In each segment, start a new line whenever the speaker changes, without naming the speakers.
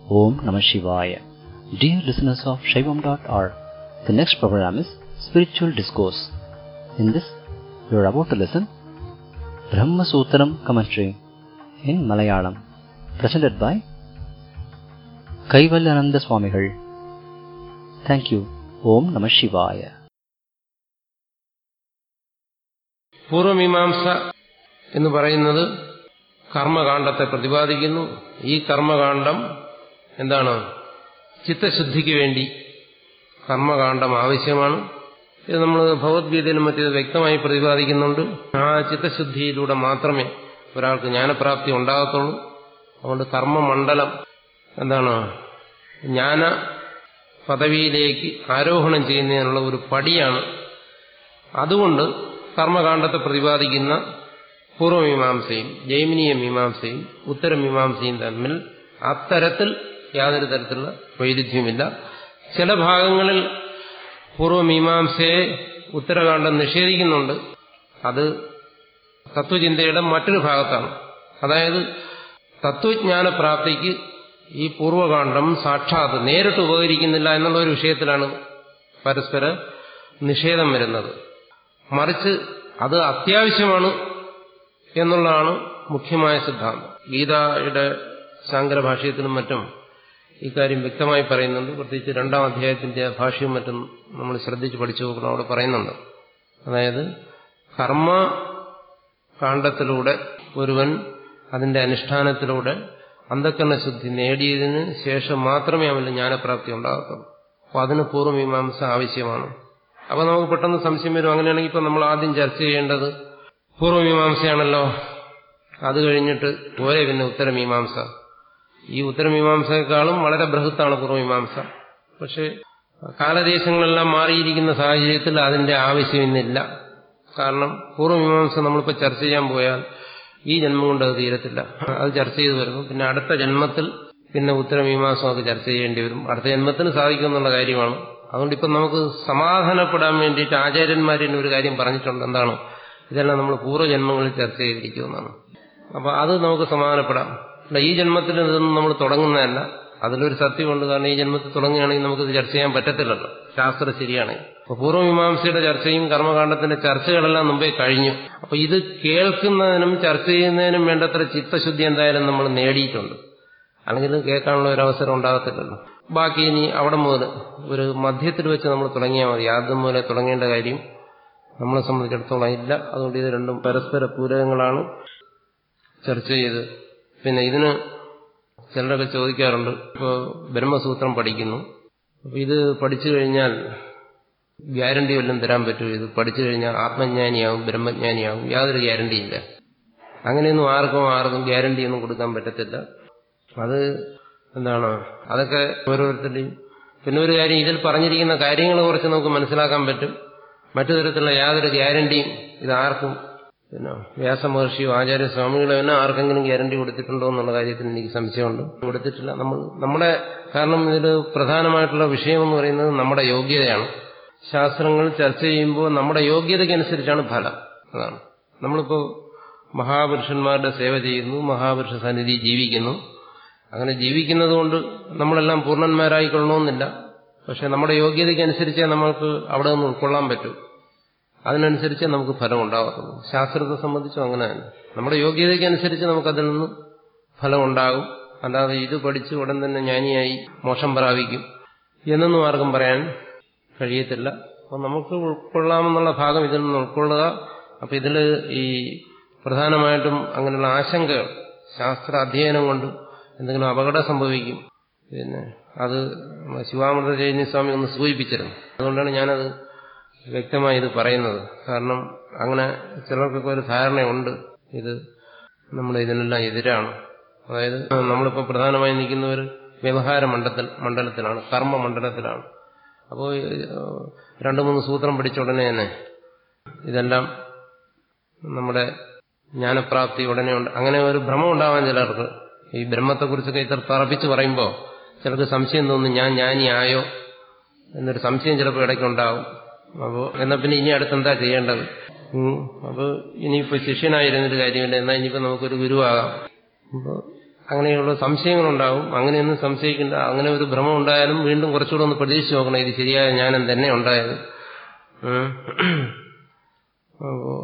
Om Namah Shivaya. Dear listeners of Shaivam.org, the next program is Spiritual Discourse. In this, you are about to listen Brahma Sutram commentary in Malayalam, presented by Kaivalyananda Swamigal. Thank you. Om Namah Shivaya.
പൂർവമീമാംസ എന്ന് പറയുന്നത് കർമ്മകാണ്ഡത്തെ പ്രതിപാദിക്കുന്നു ഈ കർമ്മകാണ്ഡം എന്താണ് ചിത്തശുദ്ധിക്ക് വേണ്ടി കർമ്മകാണ്ഡം ആവശ്യമാണ് ഇത് നമ്മൾ ഭഗവത്ഗീതയിലും മറ്റേത് വ്യക്തമായി പ്രതിപാദിക്കുന്നുണ്ട് ആ ചിത്തശുദ്ധിയിലൂടെ മാത്രമേ ഒരാൾക്ക് ജ്ഞാനപ്രാപ്തി ഉണ്ടാകത്തുള്ളൂ അതുകൊണ്ട് കർമ്മമണ്ഡലം എന്താണ് ജ്ഞാന പദവിയിലേക്ക് ആരോഹണം ചെയ്യുന്നതിനുള്ള ഒരു പടിയാണ് അതുകൊണ്ട് കർമ്മകാണ്ഡത്തെ പ്രതിപാദിക്കുന്ന പൂർവമീമാംസയും ജൈമിനീയ മീമാംസയും ഉത്തരമീമാംസയും തമ്മിൽ അത്തരത്തിൽ യാതൊരു തരത്തിലുള്ള വൈരുദ്ധ്യമില്ല ചില ഭാഗങ്ങളിൽ പൂർവമീമാംസയെ ഉത്തരകാണ്ഡം നിഷേധിക്കുന്നുണ്ട് അത് തത്വചിന്തയുടെ മറ്റൊരു ഭാഗത്താണ് അതായത് തത്വജ്ഞാനപ്രാപ്തിക്ക് ഈ പൂർവകാന്ഡം സാക്ഷാത് നേരിട്ട് ഉപകരിക്കുന്നില്ല എന്നുള്ള ഒരു വിഷയത്തിലാണ് പരസ്പര നിഷേധം വരുന്നത് മറിച്ച് അത് അത്യാവശ്യമാണ് എന്നുള്ളതാണ് മുഖ്യമായ സിദ്ധാന്തം ഗീതയുടെ ശാങ്കരഭാഷ്യത്തിലും മറ്റും ഇക്കാര്യം വ്യക്തമായി പറയുന്നുണ്ട് പ്രത്യേകിച്ച് രണ്ടാം അധ്യായത്തിന്റെ ഭാഷ്യവും മറ്റും നമ്മൾ ശ്രദ്ധിച്ച് പഠിച്ചു നോക്കണം അവിടെ പറയുന്നുണ്ട് അതായത് കർമ്മ കാണ്ഡത്തിലൂടെ ഒരുവൻ അതിന്റെ അനുഷ്ഠാനത്തിലൂടെ അന്ധക്കരണ ശുദ്ധി നേടിയതിന് ശേഷം മാത്രമേ അവന് ജ്ഞാനപ്രാപ്തി ഉണ്ടാകത്തുള്ളൂ അപ്പോൾ അതിന് പൂർവ്വമീമാംസ ആവശ്യമാണ് അപ്പൊ നമുക്ക് പെട്ടെന്ന് സംശയം വരും അങ്ങനെയാണെങ്കിൽ ഇപ്പൊ നമ്മൾ ആദ്യം ചർച്ച ചെയ്യേണ്ടത് പൂർവ്വമീമാംസയാണല്ലോ അത് കഴിഞ്ഞിട്ട് പോരെ പിന്നെ ഉത്തരമീമാംസ ഈ ഉത്തരമീമാംസയെക്കാളും വളരെ ബൃഹത്താണ് പൂർവ്വമീമാംസ പക്ഷെ കാലദേശങ്ങളെല്ലാം മാറിയിരിക്കുന്ന സാഹചര്യത്തിൽ അതിന്റെ ആവശ്യം ഇന്നില്ല കാരണം പൂർവ്വമീമാംസ നമ്മളിപ്പോൾ ചർച്ച ചെയ്യാൻ പോയാൽ ഈ ജന്മം കൊണ്ട് അത് തീരത്തില്ല അത് ചർച്ച ചെയ്ത് വരുന്നു പിന്നെ അടുത്ത ജന്മത്തിൽ പിന്നെ ഉത്തരമീമാംസം അത് ചർച്ച ചെയ്യേണ്ടി വരും അടുത്ത ജന്മത്തിന് സാധിക്കുമെന്നുള്ള കാര്യമാണ് അതുകൊണ്ട് ഇപ്പം നമുക്ക് സമാധാനപ്പെടാൻ വേണ്ടിയിട്ട് ആചാര്യന്മാരിന് ഒരു കാര്യം പറഞ്ഞിട്ടുണ്ട് എന്താണ് ഇതെല്ലാം നമ്മൾ പൂർവ്വജന്മങ്ങളിൽ ചർച്ച ചെയ്തിരിക്കുമെന്നാണ് അപ്പൊ അത് നമുക്ക് സമാധാനപ്പെടാം അല്ല ഈ ജന്മത്തിൽ ഇതൊന്നും നമ്മൾ തുടങ്ങുന്നതല്ല അതിലൊരു സത്യമുണ്ട് കാരണം ഈ ജന്മത്തിൽ തുടങ്ങുകയാണെങ്കിൽ നമുക്കിത് ചർച്ച ചെയ്യാൻ പറ്റത്തില്ലല്ലോ ശാസ്ത്രം ശരിയാണെങ്കിൽ അപ്പൊ പൂർവ്വമീമാംസയുടെ ചർച്ചയും കർമ്മകാണ്ഡത്തിന്റെ ചർച്ചകളെല്ലാം മുമ്പേ കഴിഞ്ഞു അപ്പൊ ഇത് കേൾക്കുന്നതിനും ചർച്ച ചെയ്യുന്നതിനും വേണ്ടത്ര ചിത്തശുദ്ധി എന്തായാലും നമ്മൾ നേടിയിട്ടുണ്ട് അല്ലെങ്കിൽ കേൾക്കാനുള്ള ഒരു അവസരം ഉണ്ടാകത്തില്ലല്ലോ ബാക്കി ഇനി അവിടെ മുതൽ ഒരു മധ്യത്തിൽ വെച്ച് നമ്മൾ തുടങ്ങിയാൽ മതി ആദ്യം മുതലേ തുടങ്ങേണ്ട കാര്യം നമ്മളെ സംബന്ധിച്ചിടത്തോളം ഇല്ല അതുകൊണ്ട് ഇത് രണ്ടും പരസ്പര പൂരകങ്ങളാണ് ചർച്ച ചെയ്ത് പിന്നെ ഇതിന് ചിലരൊക്കെ ചോദിക്കാറുണ്ട് ഇപ്പോൾ ബ്രഹ്മസൂത്രം പഠിക്കുന്നു അപ്പോൾ ഇത് പഠിച്ചു കഴിഞ്ഞാൽ ഗ്യാരണ്ടി വല്ലതും തരാൻ പറ്റുമോ ഇത് പഠിച്ചു കഴിഞ്ഞാൽ ആത്മജ്ഞാനിയാവും ബ്രഹ്മജ്ഞാനിയാവും യാതൊരു ഗ്യാരണ്ടിയില്ല അങ്ങനെയൊന്നും ആർക്കും ആർക്കും ഗ്യാരണ്ടി ഒന്നും കൊടുക്കാൻ പറ്റത്തില്ല അത് എന്താണ് അതൊക്കെ ഓരോരുത്തരുടെയും പിന്നെ ഒരു കാര്യം ഇതിൽ പറഞ്ഞിരിക്കുന്ന കാര്യങ്ങളെ കുറിച്ച് നമുക്ക് മനസ്സിലാക്കാൻ പറ്റും മറ്റു തരത്തിലുള്ള യാതൊരു ഗ്യാരണ്ടിയും ഇത് ആർക്കും പിന്നെ വ്യാസമഹർഷിയോ ആചാര്യസ്വാമികളോ തന്നെ ആർക്കെങ്കിലും ഗ്യാരണ്ടി കൊടുത്തിട്ടുണ്ടോ എന്നുള്ള കാര്യത്തിൽ എനിക്ക് സംശയമുണ്ട് കൊടുത്തിട്ടില്ല നമ്മൾ നമ്മുടെ കാരണം ഇതിൽ പ്രധാനമായിട്ടുള്ള വിഷയം എന്ന് പറയുന്നത് നമ്മുടെ യോഗ്യതയാണ് ശാസ്ത്രങ്ങൾ ചർച്ച ചെയ്യുമ്പോൾ നമ്മുടെ യോഗ്യതയ്ക്കനുസരിച്ചാണ് ഫലം അതാണ് നമ്മളിപ്പോൾ മഹാപുരുഷന്മാരുടെ സേവ ചെയ്യുന്നു മഹാപുരുഷ സന്നിധി ജീവിക്കുന്നു അങ്ങനെ ജീവിക്കുന്നത് കൊണ്ട് നമ്മളെല്ലാം പൂർണ്ണന്മാരായിക്കൊള്ളണമെന്നില്ല പക്ഷെ നമ്മുടെ യോഗ്യതയ്ക്കനുസരിച്ചേ നമ്മൾക്ക് അവിടെ നിന്ന് ഉൾക്കൊള്ളാൻ പറ്റൂ അതിനനുസരിച്ച് നമുക്ക് ഫലം ഉണ്ടാകത്തുള്ളൂ ശാസ്ത്രത്തെ സംബന്ധിച്ചും അങ്ങനെ തന്നെ നമ്മുടെ യോഗ്യതയ്ക്കനുസരിച്ച് നമുക്കതിൽ നിന്ന് ഫലം ഉണ്ടാകും അല്ലാതെ ഇത് പഠിച്ച് ഉടൻ തന്നെ ജ്ഞാനിയായി മോശം പ്രാപിക്കും എന്നൊന്നും ആർക്കും പറയാൻ കഴിയത്തില്ല അപ്പം നമുക്ക് ഉൾക്കൊള്ളാമെന്നുള്ള ഭാഗം ഇതിൽ നിന്ന് ഉൾക്കൊള്ളുക അപ്പം ഇതിൽ ഈ പ്രധാനമായിട്ടും അങ്ങനെയുള്ള ആശങ്കകൾ ശാസ്ത്ര അധ്യയനം കൊണ്ട് എന്തെങ്കിലും അപകടം സംഭവിക്കും പിന്നെ അത് ശിവാമൃത ജയനിസ്വാമി ഒന്ന് സൂചിപ്പിച്ചിരുന്നു അതുകൊണ്ടാണ് ഞാനത് വ്യക്തമായി ഇത് പറയുന്നത് കാരണം അങ്ങനെ ചിലർക്കൊക്കെ ഒരു ധാരണയുണ്ട് ഇത് നമ്മൾ ഇതിനെല്ലാം എതിരാണ് അതായത് നമ്മളിപ്പോൾ പ്രധാനമായി നിൽക്കുന്ന ഒരു വ്യവഹാര മണ്ഡലത്തിൽ മണ്ഡലത്തിലാണ് കർമ്മ മണ്ഡലത്തിലാണ് അപ്പോൾ രണ്ടു മൂന്ന് സൂത്രം പഠിച്ച ഉടനെ തന്നെ ഇതെല്ലാം നമ്മുടെ ജ്ഞാനപ്രാപ്തി ഉടനെ ഉണ്ട് അങ്ങനെ ഒരു ഭ്രമം ഉണ്ടാവാൻ ചിലർക്ക് ഈ ബ്രഹ്മത്തെക്കുറിച്ചൊക്കെ ഇത്ര തറപ്പിച്ച് പറയുമ്പോൾ ചിലർക്ക് സംശയം തോന്നും ഞാൻ ജ്ഞാനിയായോ എന്നൊരു സംശയം ചിലപ്പോൾ ഇടയ്ക്കുണ്ടാവും അപ്പോൾ എന്നാൽ പിന്നെ ഇനി അടുത്തെന്താ ചെയ്യേണ്ടത് അപ്പോൾ ഇനിയിപ്പോൾ ശിഷ്യനായിരുന്നൊരു കാര്യമില്ല എന്നാൽ ഇനിയിപ്പോൾ നമുക്കൊരു ഗുരുവാകാം അപ്പോൾ അങ്ങനെയുള്ള സംശയങ്ങളുണ്ടാവും അങ്ങനെയൊന്നും സംശയിക്കേണ്ട അങ്ങനെ ഒരു ഭ്രമം ഉണ്ടായാലും വീണ്ടും കുറച്ചുകൂടെ ഒന്ന് പ്രതീക്ഷിച്ച് നോക്കണം ഇത് ശരിയായ ജ്ഞാനം തന്നെ ഉണ്ടായത് ഉം. അപ്പോ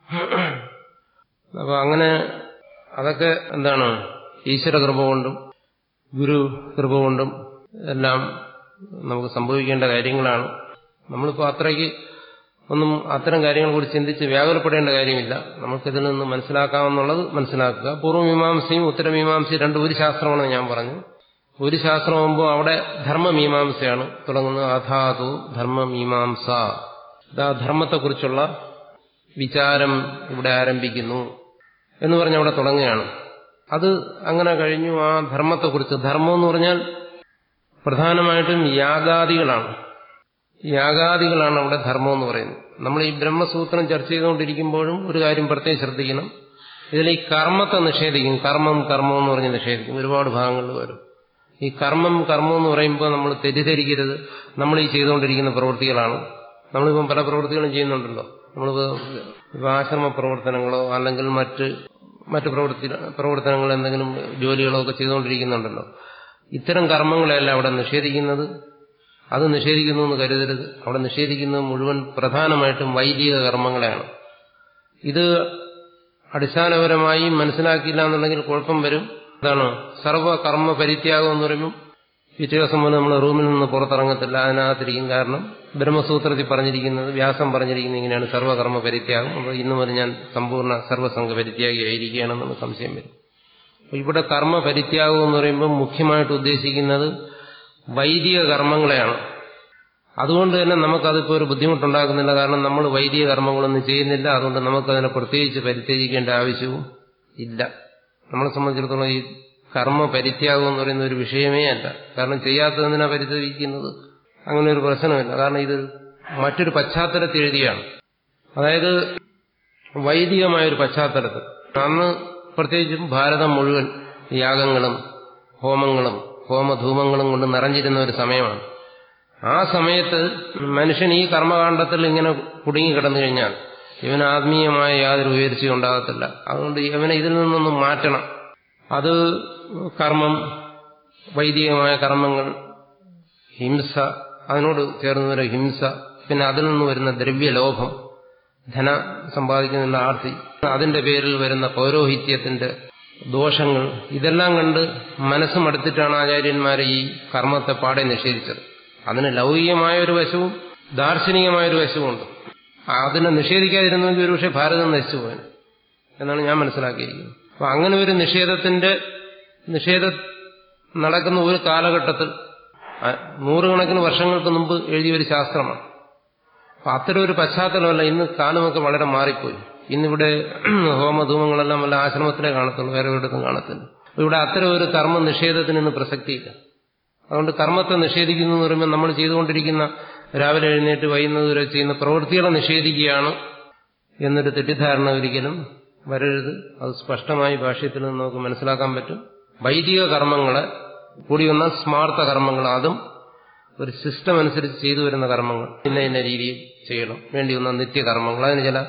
അപ്പൊ അങ്ങനെ അതൊക്കെ എന്താണ് ഈശ്വര കൃപ കൊണ്ടും ഗുരു കൃപ കൊണ്ടും എല്ലാം നമുക്ക് സംഭവിക്കേണ്ട കാര്യങ്ങളാണ് നമ്മളിപ്പോൾ അത്രയ്ക്ക് ഒന്നും അത്തരം കാര്യങ്ങളെ കുറിച്ച് ചിന്തിച്ച് വ്യാകുലപ്പെടേണ്ട കാര്യമില്ല നമുക്കിതിൽ നിന്ന് മനസ്സിലാക്കാമെന്നുള്ളത് മനസ്സിലാക്കുക പൂർവ്വമീമാംസയും ഉത്തരമീമാംസയും രണ്ടും ഒരു ശാസ്ത്രമാണെന്ന് ഞാൻ പറഞ്ഞു ഒരു ശാസ്ത്രമാകുമ്പോൾ അവിടെ ധർമ്മമീമാംസയാണ് തുടങ്ങുന്നത് അഥാതു ധർമ്മമീമാംസ ഇതാ ധർമ്മത്തെക്കുറിച്ചുള്ള വിചാരം ഇവിടെ ആരംഭിക്കുന്നു എന്ന് പറഞ്ഞ് അവിടെ തുടങ്ങുകയാണ് അത് അങ്ങനെ കഴിഞ്ഞു ആ ധർമ്മത്തെക്കുറിച്ച് ധർമ്മം എന്ന് പറഞ്ഞാൽ പ്രധാനമായിട്ടും യാഗാദികളാണ് യാഗാദികളാണ് അവിടെ ധർമ്മം എന്ന് പറയുന്നത് നമ്മൾ ഈ ബ്രഹ്മസൂത്രം ചർച്ച ചെയ്തുകൊണ്ടിരിക്കുമ്പോഴും ഒരു കാര്യം പ്രത്യേകം ശ്രദ്ധിക്കണം ഇതിൽ ഈ കർമ്മത്തെ നിഷേധിക്കും കർമ്മം കർമ്മം എന്ന് പറഞ്ഞ് നിഷേധിക്കും ഒരുപാട് ഭാഗങ്ങളിൽ വരും ഈ കർമ്മം കർമ്മം എന്ന് പറയുമ്പോൾ നമ്മൾ തെറ്റിദ്ധരിക്കരുത് നമ്മൾ ഈ ചെയ്തുകൊണ്ടിരിക്കുന്ന പ്രവൃത്തികളാണ് നമ്മളിപ്പം പല പ്രവൃത്തികളും ചെയ്യുന്നുണ്ടല്ലോ നമ്മളിപ്പോൾ ഇപ്പം ആശ്രമ പ്രവർത്തനങ്ങളോ അല്ലെങ്കിൽ മറ്റ് മറ്റ് പ്രവൃത്തി പ്രവർത്തനങ്ങൾ എന്തെങ്കിലും ജോലികളോ ഒക്കെ ചെയ്തുകൊണ്ടിരിക്കുന്നുണ്ടല്ലോ ഇത്തരം കർമ്മങ്ങളെല്ലാം അവിടെ നിഷേധിക്കുന്നത് അത് നിഷേധിക്കുന്നു എന്ന് കരുതരുത് അവിടെ നിഷേധിക്കുന്നത് മുഴുവൻ പ്രധാനമായിട്ടും വൈദിക കർമ്മങ്ങളെയാണ് ഇത് അടിസ്ഥാനപരമായി മനസ്സിലാക്കിയില്ല എന്നുണ്ടെങ്കിൽ കുഴപ്പം വരും എന്താണ് സർവകർമ്മ പരിത്യാഗം എന്ന് പറയുമ്പോൾ പിറ്റേ ദിവസം മുതൽ നമ്മൾ റൂമിൽ നിന്ന് പുറത്തിറങ്ങത്തില്ല അതിനകത്തിരിക്കും കാരണം ബ്രഹ്മസൂത്രത്തിൽ പറഞ്ഞിരിക്കുന്നത് വ്യാസം പറഞ്ഞിരിക്കുന്നത് ഇങ്ങനെയാണ് സർവകർമ്മ പരിത്യാഗം അപ്പോൾ ഇന്നു മുതൽ ഞാൻ സമ്പൂർണ്ണ സർവസംഘ പരിത്യാഗിയായിരിക്കുകയാണെന്നുള്ള സംശയം വരും അപ്പോൾ ഇവിടെ കർമ്മ പരിത്യാഗം എന്ന് പറയുമ്പോൾ മുഖ്യമായിട്ട് ഉദ്ദേശിക്കുന്നത് വൈദിക കർമ്മങ്ങളെയാണ് അതുകൊണ്ട് തന്നെ നമുക്കതിപ്പോൾ ഒരു ബുദ്ധിമുട്ടുണ്ടാക്കുന്നില്ല കാരണം നമ്മൾ വൈദിക കർമ്മങ്ങളൊന്നും ചെയ്യുന്നില്ല അതുകൊണ്ട് നമുക്കതിനെ പ്രത്യേകിച്ച് പരിത്യജിക്കേണ്ട ആവശ്യവും ഇല്ല നമ്മളെ സംബന്ധിച്ചിടത്തോളം ഈ കർമ്മ പരിത്യാഗം എന്ന് പറയുന്ന ഒരു വിഷയമേ അല്ല കാരണം ചെയ്യാത്തതിനാ പരിത്യജിക്കുന്നത് അങ്ങനെ ഒരു പ്രശ്നമില്ല കാരണം ഇത് മറ്റൊരു പശ്ചാത്തലത്തിൽ എഴുതിയാണ് അതായത് വൈദികമായ ഒരു പശ്ചാത്തലത്തിൽ അന്ന് പ്രത്യേകിച്ചും ഭാരതം മുഴുവൻ യാഗങ്ങളും ഹോമങ്ങളും ഹോമധൂമങ്ങളും കൊണ്ട് നിറഞ്ഞിരുന്ന ഒരു സമയമാണ് ആ സമയത്ത് മനുഷ്യൻ ഈ കർമ്മകാണ്ഡത്തിൽ ഇങ്ങനെ കുടുങ്ങി കിടന്നു കഴിഞ്ഞാൽ ഇവന് ആത്മീയമായ യാതൊരു ഉയർച്ചയും ഉണ്ടാകത്തില്ല അതുകൊണ്ട് ഇവനെ ഇതിൽ നിന്നൊന്നും മാറ്റണം അത് കർമ്മം വൈദികമായ കർമ്മങ്ങൾ ഹിംസ അതിനോട് ചേർന്ന് വരെ ഹിംസ പിന്നെ അതിൽ നിന്ന് വരുന്ന ദ്രവ്യലോഭം ധന സമ്പാദിക്കുന്നതിനുള്ള ആർത്തി അതിന്റെ പേരിൽ വരുന്ന പൗരോഹിത്യത്തിന്റെ ദോഷങ്ങൾ ഇതെല്ലാം കണ്ട് മനസ്സും അടുത്തിട്ടാണ് ആചാര്യന്മാരെ ഈ കർമ്മത്തെ പാടെ നിഷേധിച്ചത് അതിന് ലൗകികമായ ഒരു വശവും ദാർശനികമായ ഒരു വശവുമുണ്ട് അതിനെ നിഷേധിക്കാതിരുന്നെങ്കിൽ ഒരുപക്ഷെ ഭാരതം നശിച്ചു പോകാൻ എന്നാണ് ഞാൻ മനസ്സിലാക്കിയിരിക്കുന്നത് അപ്പൊ അങ്ങനെ ഒരു നിഷേധത്തിന്റെ നിഷേധ നടക്കുന്ന ഒരു കാലഘട്ടത്തിൽ നൂറുകണക്കിന് വർഷങ്ങൾക്ക് മുമ്പ് എഴുതിയ ഒരു ശാസ്ത്രമാണ് അപ്പൊ അത്തരം ഒരു പശ്ചാത്തലമല്ല ഇന്ന് കാലമൊക്കെ വളരെ മാറിപ്പോയി ഇന്നിവിടെ ഹോമധൂമങ്ങളെല്ലാം വല്ല ആശ്രമത്തിലേ കാണത്തുള്ളൂ വേറെ ഒരിടത്തും കാണത്തില്ല ഇവിടെ അത്തരം ഒരു കർമ്മ നിഷേധത്തിന് ഇന്ന് പ്രസക്തിയില്ല അതുകൊണ്ട് കർമ്മത്തെ നിഷേധിക്കുന്നു എന്ന് പറയുമ്പോൾ നമ്മൾ ചെയ്തുകൊണ്ടിരിക്കുന്ന രാവിലെ എഴുന്നേറ്റ് വൈകുന്നത് വരെ ചെയ്യുന്ന പ്രവൃത്തികളെ നിഷേധിക്കുകയാണ് എന്നൊരു തെറ്റിദ്ധാരണ ഒരിക്കലും വരരുത് അത് സ്പഷ്ടമായി ഭാഷ്യത്തിൽ നിന്ന് നമുക്ക് മനസ്സിലാക്കാൻ പറ്റും വൈദിക കർമ്മങ്ങളെ കൂടി വന്ന സ്മാർത്ഥ കർമ്മങ്ങൾ അതും ഒരു സിസ്റ്റം അനുസരിച്ച് ചെയ്തു വരുന്ന കർമ്മങ്ങൾ ഇന്ന ഇന്ന രീതിയിൽ ചെയ്യണം വേണ്ടി വന്ന നിത്യകർമ്മങ്ങൾ അതിന് ചില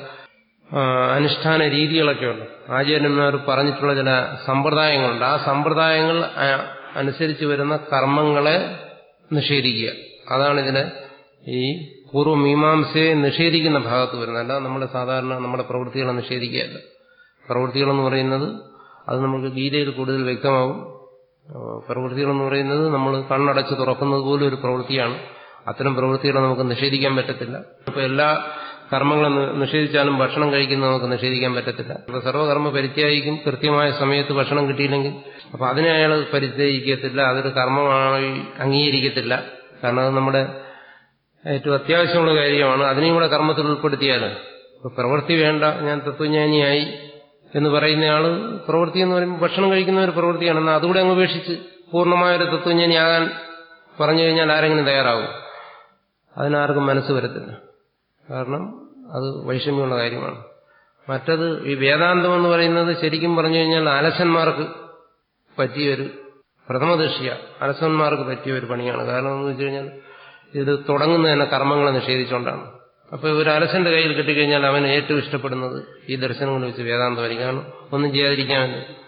അനുഷ്ഠാന രീതികളൊക്കെ ഉണ്ട് ആചാര്യന്മാർ പറഞ്ഞിട്ടുള്ള ചില സമ്പ്രദായങ്ങളുണ്ട് ആ സമ്പ്രദായങ്ങൾ അനുസരിച്ച് വരുന്ന കർമ്മങ്ങളെ നിഷേധിക്കുക അതാണ് ഇതിന് ഈ പൂർവ്വമീമാംസയെ നിഷേധിക്കുന്ന ഭാഗത്ത് വരുന്നത് അല്ല നമ്മുടെ സാധാരണ നമ്മുടെ പ്രവൃത്തികളെ നിഷേധിക്കുകയല്ല പ്രവൃത്തികളെന്ന് പറയുന്നത് അത് നമുക്ക് ഗീതയിൽ കൂടുതൽ വ്യക്തമാവും പ്രവൃത്തികളെന്ന് പറയുന്നത് നമ്മൾ കണ്ണടച്ച് തുറക്കുന്നത് പോലും ഒരു പ്രവൃത്തിയാണ് അത്തരം പ്രവൃത്തികളെ നമുക്ക് നിഷേധിക്കാൻ പറ്റത്തില്ല ഇപ്പൊ എല്ലാ കർമ്മങ്ങളും നിഷേധിച്ചാലും ഭക്ഷണം കഴിക്കുന്നത് നമുക്ക് നിഷേധിക്കാൻ പറ്റത്തില്ല അപ്പൊ സർവ്വകർമ്മ പരിത്യാഗിക്കും കൃത്യമായ സമയത്ത് ഭക്ഷണം കിട്ടിയില്ലെങ്കിൽ അപ്പൊ അതിനെ അയാൾ പരിത്യജിക്കത്തില്ല അതൊരു കർമ്മമായി അംഗീകരിക്കത്തില്ല കാരണം അത് നമ്മുടെ ഏറ്റവും അത്യാവശ്യമുള്ള കാര്യമാണ് അതിനെയും കൂടെ കർമ്മത്തിൽ ഉൾപ്പെടുത്തിയാൽ ഇപ്പൊ പ്രവൃത്തി വേണ്ട ഞാൻ തത്വജ്ഞാനിയായി എന്ന് പറയുന്നയാള് പ്രവൃത്തി എന്ന് പറയുമ്പോൾ ഭക്ഷണം കഴിക്കുന്ന ഒരു പ്രവൃത്തിയാണ് എന്നാൽ അതുകൂടെ അങ്ങ് ഉപേക്ഷിച്ച് പൂർണ്ണമായൊരു തത്വജ്ഞാനിയാകാൻ പറഞ്ഞു കഴിഞ്ഞാൽ ആരെങ്കിലും തയ്യാറാവും അതിനാർക്കും മനസ്സ് വരത്തില്ല കാരണം അത് വൈഷമ്യമുള്ള കാര്യമാണ് മറ്റത് ഈ വേദാന്തം എന്ന് പറയുന്നത് ശരിക്കും പറഞ്ഞു കഴിഞ്ഞാൽ അലസന്മാർക്ക് പറ്റിയൊരു പ്രഥമദൃഷ്യ അലസന്മാർക്ക് പറ്റിയ ഒരു പണിയാണ് കാരണം എന്ന് വെച്ച് കഴിഞ്ഞാൽ ഇത് തുടങ്ങുന്ന തന്നെ കർമ്മങ്ങളെ നിഷേധിച്ചുകൊണ്ടാണ് അപ്പൊ ഒരു അലസന്റെ കയ്യിൽ കിട്ടിക്കഴിഞ്ഞാൽ അവൻ ഏറ്റവും ഇഷ്ടപ്പെടുന്നത് ഈ ദർശനങ്ങൾ വെച്ച് വേദാന്തമായിരിക്കും കാരണം ഒന്നും ചെയ്യാതിരിക്കാൻ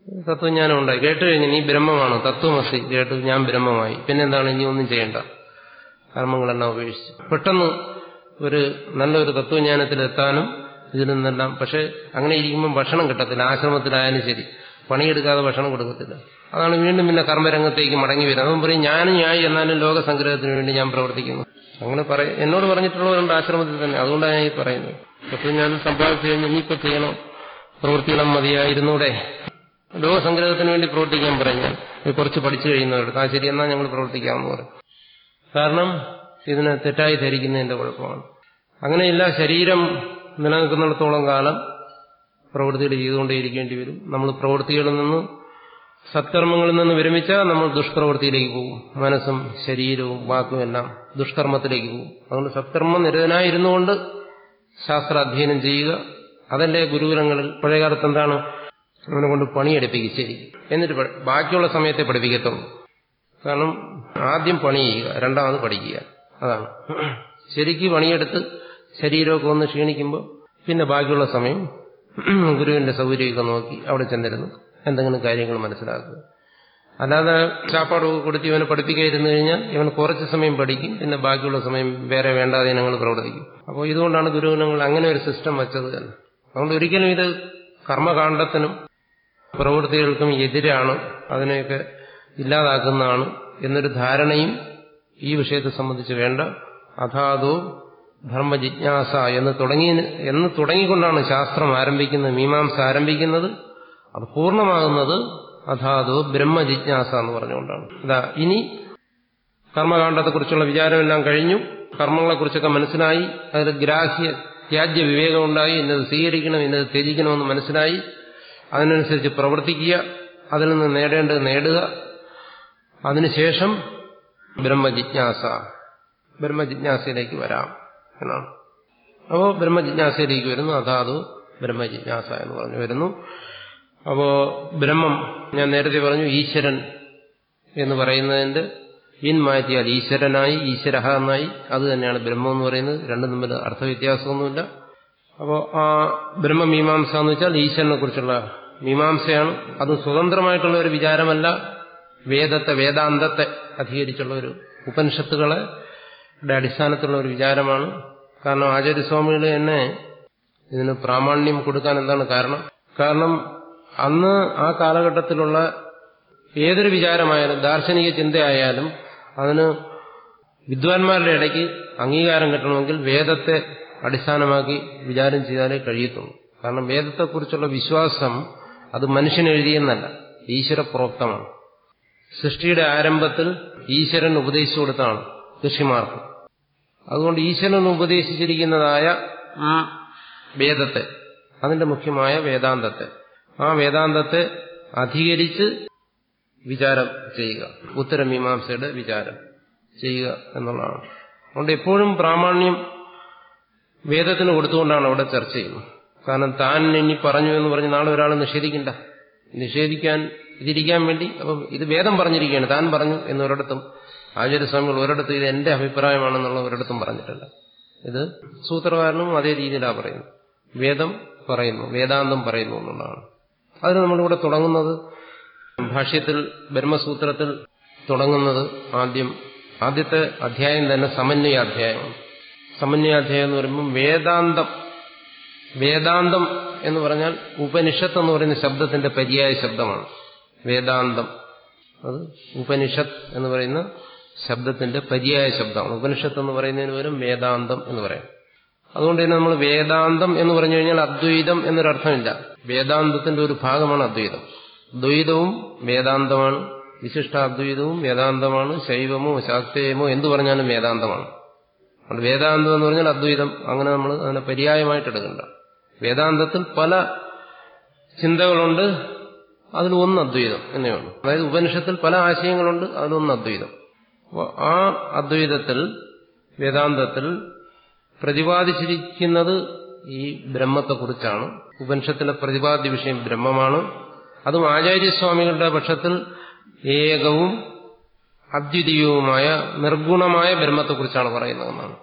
തത്വജ്ഞാനം ഉണ്ടായി കേട്ട് കഴിഞ്ഞ് നീ ബ്രഹ്മമാണ് തത്വമസി കേട്ട് ഞാൻ ബ്രഹ്മമായി പിന്നെന്താണ് ഇനി ഒന്നും ചെയ്യേണ്ട കർമ്മങ്ങളെല്ലാം ഉപേക്ഷിച്ച് പെട്ടെന്ന് ഒരു നല്ലൊരു തത്വജ്ഞാനത്തിലെത്താനും ഇതിൽ നിന്നെല്ലാം പക്ഷെ അങ്ങനെ ഇരിക്കുമ്പോൾ ഭക്ഷണം കിട്ടത്തില്ല ആശ്രമത്തിലായാലും ശരി പണിയെടുക്കാതെ ഭക്ഷണം കൊടുക്കത്തില്ല അതാണ് വീണ്ടും പിന്നെ കർമ്മരംഗത്തേക്ക് മടങ്ങി വരുന്നത് അവൻ പറയും ഞാനും ഞാൻ എന്നാലും ലോകസംഗ്രഹത്തിന് വേണ്ടി ഞാൻ പ്രവർത്തിക്കുന്നു അങ്ങനെ പറ എന്നോട് പറഞ്ഞിട്ടുള്ളവരുണ്ട് ആശ്രമത്തിൽ തന്നെ അതുകൊണ്ടാണ് ഞാൻ ഈ പറയുന്നത് അപ്പോൾ ഞാൻ സമ്പാദിച്ചു കഴിഞ്ഞ് ഇനിയിപ്പോൾ ചെയ്യണം പ്രവൃത്തികളും മതിയായിരുന്നൂടെ ലോകസംഗ്രഹത്തിന് വേണ്ടി പ്രവർത്തിക്കാൻ പറഞ്ഞാൽ കുറച്ച് പഠിച്ചു കഴിയുന്നവരുടെ ആ ശരി എന്നാൽ ഞങ്ങൾ പ്രവർത്തിക്കാമെന്ന് പറയും കാരണം ഇതിനെ തെറ്റായി ധരിക്കുന്നതിന്റെ കുഴപ്പമാണ് അങ്ങനെയില്ല ശരീരം നിലനിൽക്കുന്നിടത്തോളം കാലം പ്രവൃത്തികൾ ചെയ്തുകൊണ്ടേയിരിക്കേണ്ടി വരും നമ്മൾ പ്രവൃത്തികളിൽ നിന്ന് സത്കർമ്മങ്ങളിൽ നിന്ന് വിരമിച്ചാൽ നമ്മൾ ദുഷ്പ്രവൃത്തിയിലേക്ക് പോകും മനസ്സും ശരീരവും വാക്കും എല്ലാം ദുഷ്കർമ്മത്തിലേക്ക് പോകും അതുകൊണ്ട് സത്കർമ്മ നിരതനായിരുന്നുകൊണ്ട് ശാസ്ത്രാധ്യയനം ചെയ്യുക അതല്ലേ ഗുരുകുലങ്ങളിൽ പഴയകാലത്ത് എന്താണ് അവനെ കൊണ്ട് പണിയെടുപ്പിക്കുക ശരി എന്നിട്ട് ബാക്കിയുള്ള സമയത്തെ പഠിപ്പിക്കത്തുള്ളൂ കാരണം ആദ്യം പണി ചെയ്യുക രണ്ടാമത് പഠിക്കുക അതാണ് ശരിക്ക് പണിയെടുത്ത് ശരീരമൊക്കെ ഒന്ന് ക്ഷീണിക്കുമ്പോൾ പിന്നെ ബാക്കിയുള്ള സമയം ഗുരുവിന്റെ സൗകര്യമൊക്കെ നോക്കി അവിടെ ചെന്നിരുന്നു എന്തെങ്കിലും കാര്യങ്ങൾ മനസ്സിലാക്കുക അല്ലാതെ ചാപ്പാടൊക്കെ കൊടുത്ത് ഇവനെ പഠിപ്പിക്കാതിരുന്നു കഴിഞ്ഞാൽ ഇവൻ കുറച്ച് സമയം പഠിക്കും പിന്നെ ബാക്കിയുള്ള സമയം വേറെ വേണ്ടാതെ ഞങ്ങൾ പ്രവർത്തിക്കും അപ്പോൾ ഇതുകൊണ്ടാണ് ഗുരുകുലങ്ങൾ അങ്ങനെ ഒരു സിസ്റ്റം വെച്ചത് തന്നെ അതുകൊണ്ട് ഒരിക്കലും ഇത് കർമ്മകാണ്ഡത്തിനും പ്രവൃത്തികൾക്കും എതിരാണ് അതിനെയൊക്കെ ഇല്ലാതാക്കുന്നതാണ് എന്നൊരു ധാരണയും ഈ വിഷയത്തെ സംബന്ധിച്ച് വേണ്ട അഥാതോ ധർമ്മജിജ്ഞാസ എന്ന് തുടങ്ങി എന്ന് തുടങ്ങിക്കൊണ്ടാണ് ശാസ്ത്രം ആരംഭിക്കുന്നത് മീമാംസ ആരംഭിക്കുന്നത് അത് പൂർണ്ണമാകുന്നത് അഥാതോ ബ്രഹ്മജിജ്ഞാസ എന്ന് പറഞ്ഞുകൊണ്ടാണ് ഇതാ ഇനി കർമ്മകാണ്ഡത്തെക്കുറിച്ചുള്ള വിചാരമെല്ലാം കഴിഞ്ഞു കർമ്മങ്ങളെക്കുറിച്ചൊക്കെ മനസ്സിലായി അതിൽ ഗ്രാഹ്യ ത്യാജ്യ വിവേകമുണ്ടായി ഇന്നത് സ്വീകരിക്കണം ഇന്നത് ത്യജിക്കണമെന്ന് മനസ്സിലായി അതിനനുസരിച്ച് പ്രവർത്തിക്കുക അതിൽ നിന്ന് നേടേണ്ടത് നേടുക അതിനുശേഷം ബ്രഹ്മജിജ്ഞാസ ബ്രഹ്മജിജ്ഞാസയിലേക്ക് വരാം എന്നാണ് അപ്പോൾ ബ്രഹ്മജിജ്ഞാസയിലേക്ക് വരുന്നു അതാത് ബ്രഹ്മജിജ്ഞാസ എന്ന് പറഞ്ഞു വരുന്നു അപ്പോ ബ്രഹ്മം ഞാൻ നേരത്തെ പറഞ്ഞു ഈശ്വരൻ എന്ന് പറയുന്നതിന്റെ ഇൻ മാറ്റിയാൽ ഈശ്വരനായി ഈശ്വരഹ എന്നായി അത് തന്നെയാണ് ബ്രഹ്മം എന്ന് പറയുന്നത് രണ്ടും തമ്മിൽ അർത്ഥവ്യത്യാസമൊന്നുമില്ല അപ്പോൾ ആ ബ്രഹ്മമീമാംസ എന്ന് വെച്ചാൽ ഈശ്വരനെ കുറിച്ചുള്ള മീമാംസയാണ് അത് സ്വതന്ത്രമായിട്ടുള്ള ഒരു വിചാരമല്ല വേദത്തെ വേദാന്തത്തെ അധികരിച്ചുള്ള ഒരു ഉപനിഷത്തുകളെ അടിസ്ഥാനത്തിലുള്ള ഒരു വിചാരമാണ് കാരണം ആചാര്യസ്വാമികൾ തന്നെ ഇതിന് പ്രാമാണ്യം കൊടുക്കാൻ എന്താണ് കാരണം കാരണം അന്ന് ആ കാലഘട്ടത്തിലുള്ള ഏതൊരു വിചാരമായാലും ദാർശനിക ചിന്തയായാലും അതിന് വിദ്വാൻമാരുടെ ഇടയ്ക്ക് അംഗീകാരം കിട്ടണമെങ്കിൽ വേദത്തെ അടിസ്ഥാനമാക്കി വിചാരം ചെയ്താലേ കഴിയത്തുള്ളൂ കാരണം വേദത്തെക്കുറിച്ചുള്ള വിശ്വാസം അത് മനുഷ്യൻ എഴുതിയെന്നല്ല ഈശ്വരപ്രോക്തമാണ് സൃഷ്ടിയുടെ ആരംഭത്തിൽ ഈശ്വരൻ ഉപദേശിച്ചു കൊടുത്താണ് ഋഷിമാർക്ക് അതുകൊണ്ട് ഈശ്വരൻ ഉപദേശിച്ചിരിക്കുന്നതായ ആ വേദത്തെ അതിന്റെ മുഖ്യമായ വേദാന്തത്തെ ആ വേദാന്തത്തെ അധികരിച്ച് വിചാരം ചെയ്യുക ഉത്തരമീമാംസയുടെ വിചാരം ചെയ്യുക എന്നുള്ളതാണ് അതുകൊണ്ട് എപ്പോഴും പ്രാമാണ്യം വേദത്തിന് കൊടുത്തുകൊണ്ടാണ് അവിടെ ചർച്ച ചെയ്യുന്നത് കാരണം താൻ ഇനി പറഞ്ഞു എന്ന് പറഞ്ഞ് നാളെ ഒരാൾ നിഷേധിക്കണ്ട നിഷേധിക്കാൻ ഇതിരിക്കാൻ വേണ്ടി അപ്പം ഇത് വേദം പറഞ്ഞിരിക്കുകയാണ് താൻ പറഞ്ഞു എന്നൊരിടത്തും ആചാര്യസ്വാമികൾ ഒരിടത്തും ഇത് എന്റെ അഭിപ്രായമാണെന്നുള്ള ഒരിടത്തും പറഞ്ഞിട്ടില്ല ഇത് സൂത്രകാരനും അതേ രീതിയിലാണ് പറയുന്നത് വേദം പറയുന്നു വേദാന്തം പറയുന്നു എന്നുള്ളതാണ് അതിന് നമ്മളിവിടെ തുടങ്ങുന്നത് ഭാഷ്യത്തിൽ ബ്രഹ്മസൂത്രത്തിൽ തുടങ്ങുന്നത് ആദ്യം ആദ്യത്തെ അധ്യായം തന്നെ സമന്വയാധ്യായമാണ് സമന്വയാധ്യായം എന്ന് പറയുമ്പോൾ വേദാന്തം വേദാന്തം എന്ന് പറഞ്ഞാൽ ഉപനിഷത്ത് എന്ന് പറയുന്ന ശബ്ദത്തിന്റെ പര്യായ ശബ്ദമാണ് വേദാന്തം അത് ഉപനിഷത്ത് എന്ന് പറയുന്ന ശബ്ദത്തിന്റെ പര്യായ ശബ്ദമാണ് ഉപനിഷത്ത് എന്ന് പറയുന്നതിന് പകരം വേദാന്തം എന്ന് പറയാം അതുകൊണ്ട് തന്നെ നമ്മൾ വേദാന്തം എന്ന് പറഞ്ഞു കഴിഞ്ഞാൽ അദ്വൈതം എന്നൊരർത്ഥമില്ല വേദാന്തത്തിന്റെ ഒരു ഭാഗമാണ് അദ്വൈതം ദ്വൈതവും വേദാന്തമാണ് വിശിഷ്ടാദ്വൈതവും വേദാന്തമാണ് ശൈവമോ ശാക്തേയമോ എന്തു പറഞ്ഞാലും വേദാന്തമാണ് അതുകൊണ്ട് വേദാന്തം എന്ന് പറഞ്ഞാൽ അദ്വൈതം അങ്ങനെ നമ്മൾ അതിനെ പര്യായമായിട്ട് എടുക്കണ്ട വേദാന്തത്തിൽ പല ചിന്തകളുണ്ട് അതിലൊന്ന് അദ്വൈതം എന്നേ ഉള്ളൂ അതായത് ഉപനിഷത്തിൽ പല ആശയങ്ങളുണ്ട് അതിലൊന്ന് അദ്വൈതം അപ്പോൾ ആ അദ്വൈതത്തിൽ വേദാന്തത്തിൽ പ്രതിപാദിച്ചിരിക്കുന്നത് ഈ ബ്രഹ്മത്തെക്കുറിച്ചാണ് ഉപനിഷത്തിലെ പ്രതിപാദ്യ വിഷയം ബ്രഹ്മമാണ് അതും ആചാര്യസ്വാമികളുടെ പക്ഷത്തിൽ ഏകവും അദ്വിതീയവുമായ നിർഗുണമായ ബ്രഹ്മത്തെക്കുറിച്ചാണ് പറയുന്നതെന്നാണ്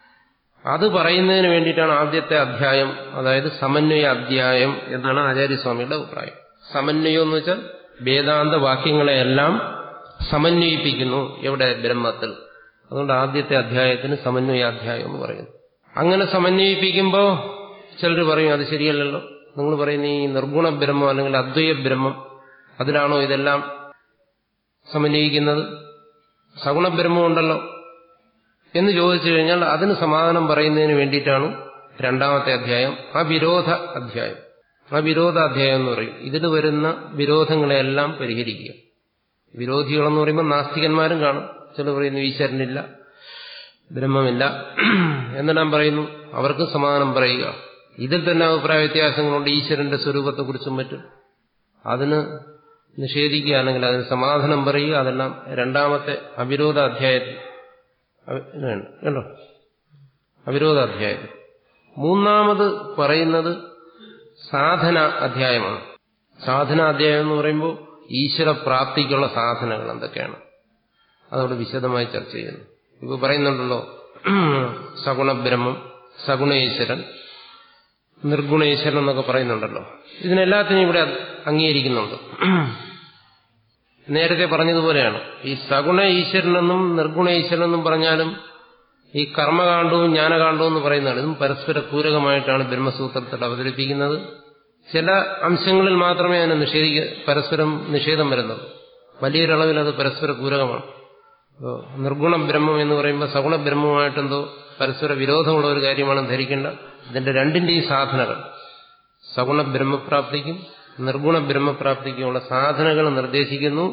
അത് പറയുന്നതിന് വേണ്ടിയിട്ടാണ് ആദ്യത്തെ അധ്യായം അതായത് സമന്വയ അധ്യായം എന്നാണ് ആചാര്യസ്വാമിയുടെ അഭിപ്രായം സമന്വയം എന്ന് വെച്ചാൽ വേദാന്ത വാക്യങ്ങളെയെല്ലാം സമന്വയിപ്പിക്കുന്നു എവിടെ ബ്രഹ്മത്തിൽ അതുകൊണ്ട് ആദ്യത്തെ അധ്യായത്തിന് സമന്വയാധ്യായം എന്ന് പറയുന്നു അങ്ങനെ സമന്വയിപ്പിക്കുമ്പോൾ ചിലർ പറയും അത് ശരിയല്ലല്ലോ നിങ്ങൾ പറയുന്ന ഈ നിർഗുണ ബ്രഹ്മം അല്ലെങ്കിൽ അദ്വൈത ബ്രഹ്മം അതിലാണോ ഇതെല്ലാം സമന്വയിക്കുന്നത് സഗുണ ബ്രഹ്മം ഉണ്ടല്ലോ എന്ന് ചോദിച്ചു കഴിഞ്ഞാൽ അതിന് സമാധാനം പറയുന്നതിന് വേണ്ടിയിട്ടാണ് രണ്ടാമത്തെ അധ്യായം ആ വിരോധ അധ്യായം ആ വിരോധ അധ്യായം എന്ന് പറയും ഇതിൽ വരുന്ന വിരോധങ്ങളെല്ലാം പരിഹരിക്കുക വിരോധികളെന്ന് പറയുമ്പോൾ നാസ്തികന്മാരും കാണും ചില പറയുന്നു ഈശ്വരനില്ല ബ്രഹ്മമില്ല എന്നെല്ലാം പറയുന്നു അവർക്ക് സമാധാനം പറയുക ഇതിൽ തന്നെ അഭിപ്രായ വ്യത്യാസങ്ങളുണ്ട് ഈശ്വരന്റെ സ്വരൂപത്തെക്കുറിച്ചും മറ്റും അതിന് നിഷേധിക്കുക അല്ലെങ്കിൽ അതിന് സമാധാനം പറയുക അതെല്ലാം രണ്ടാമത്തെ അവിരോധ അധ്യായത്തിൽ കണ്ടോ അവിരോധ അധ്യായം മൂന്നാമത് പറയുന്നത് സാധന അധ്യായമാണ് സാധന അധ്യായം എന്ന് പറയുമ്പോൾ ഈശ്വരപ്രാപ്തിക്കുള്ള സാധനങ്ങൾ എന്തൊക്കെയാണ് അതോട് വിശദമായി ചർച്ച ചെയ്യുന്നു ഇപ്പൊ പറയുന്നുണ്ടല്ലോ സഗുണബ്രഹ്മം സഗുണേശ്വരൻ നിർഗുണേശ്വരൻ എന്നൊക്കെ പറയുന്നുണ്ടല്ലോ ഇതിനെല്ലാത്തിനും ഇവിടെ അംഗീകരിക്കുന്നുണ്ട് നേരത്തെ പറഞ്ഞതുപോലെയാണ് ഈ സഗുണ ഈശ്വരനെന്നും നിർഗുണ ഈശ്വരനെന്നും പറഞ്ഞാലും ഈ കർമ്മകാണ്ഡവും ജ്ഞാനകാണ്ഡവും എന്ന് പറയുന്നതാണ് ഇതും പരസ്പര പൂരകമായിട്ടാണ് ബ്രഹ്മസൂത്രത്തിൽ അവതരിപ്പിക്കുന്നത് ചില അംശങ്ങളിൽ മാത്രമേ അതിനെ നിഷേധിക്ക പരസ്പരം നിഷേധം വരുന്നത് വലിയൊരളവിൽ അത് പരസ്പര പൂരകമാണ് നിർഗുണ ബ്രഹ്മം എന്ന് പറയുമ്പോൾ സഗുണ ബ്രഹ്മമായിട്ടെന്തോ പരസ്പര വിരോധമുള്ള ഒരു കാര്യമാണ് ധരിക്കേണ്ട ഇതിന്റെ രണ്ടിന്റെയും സാധനകൾ സഗുണ ബ്രഹ്മപ്രാപ്തിക്കും നിർഗുണ ബ്രഹ്മപ്രാപ്തിക്കുമുള്ള സാധനകൾ നിർദ്ദേശിക്കുന്നു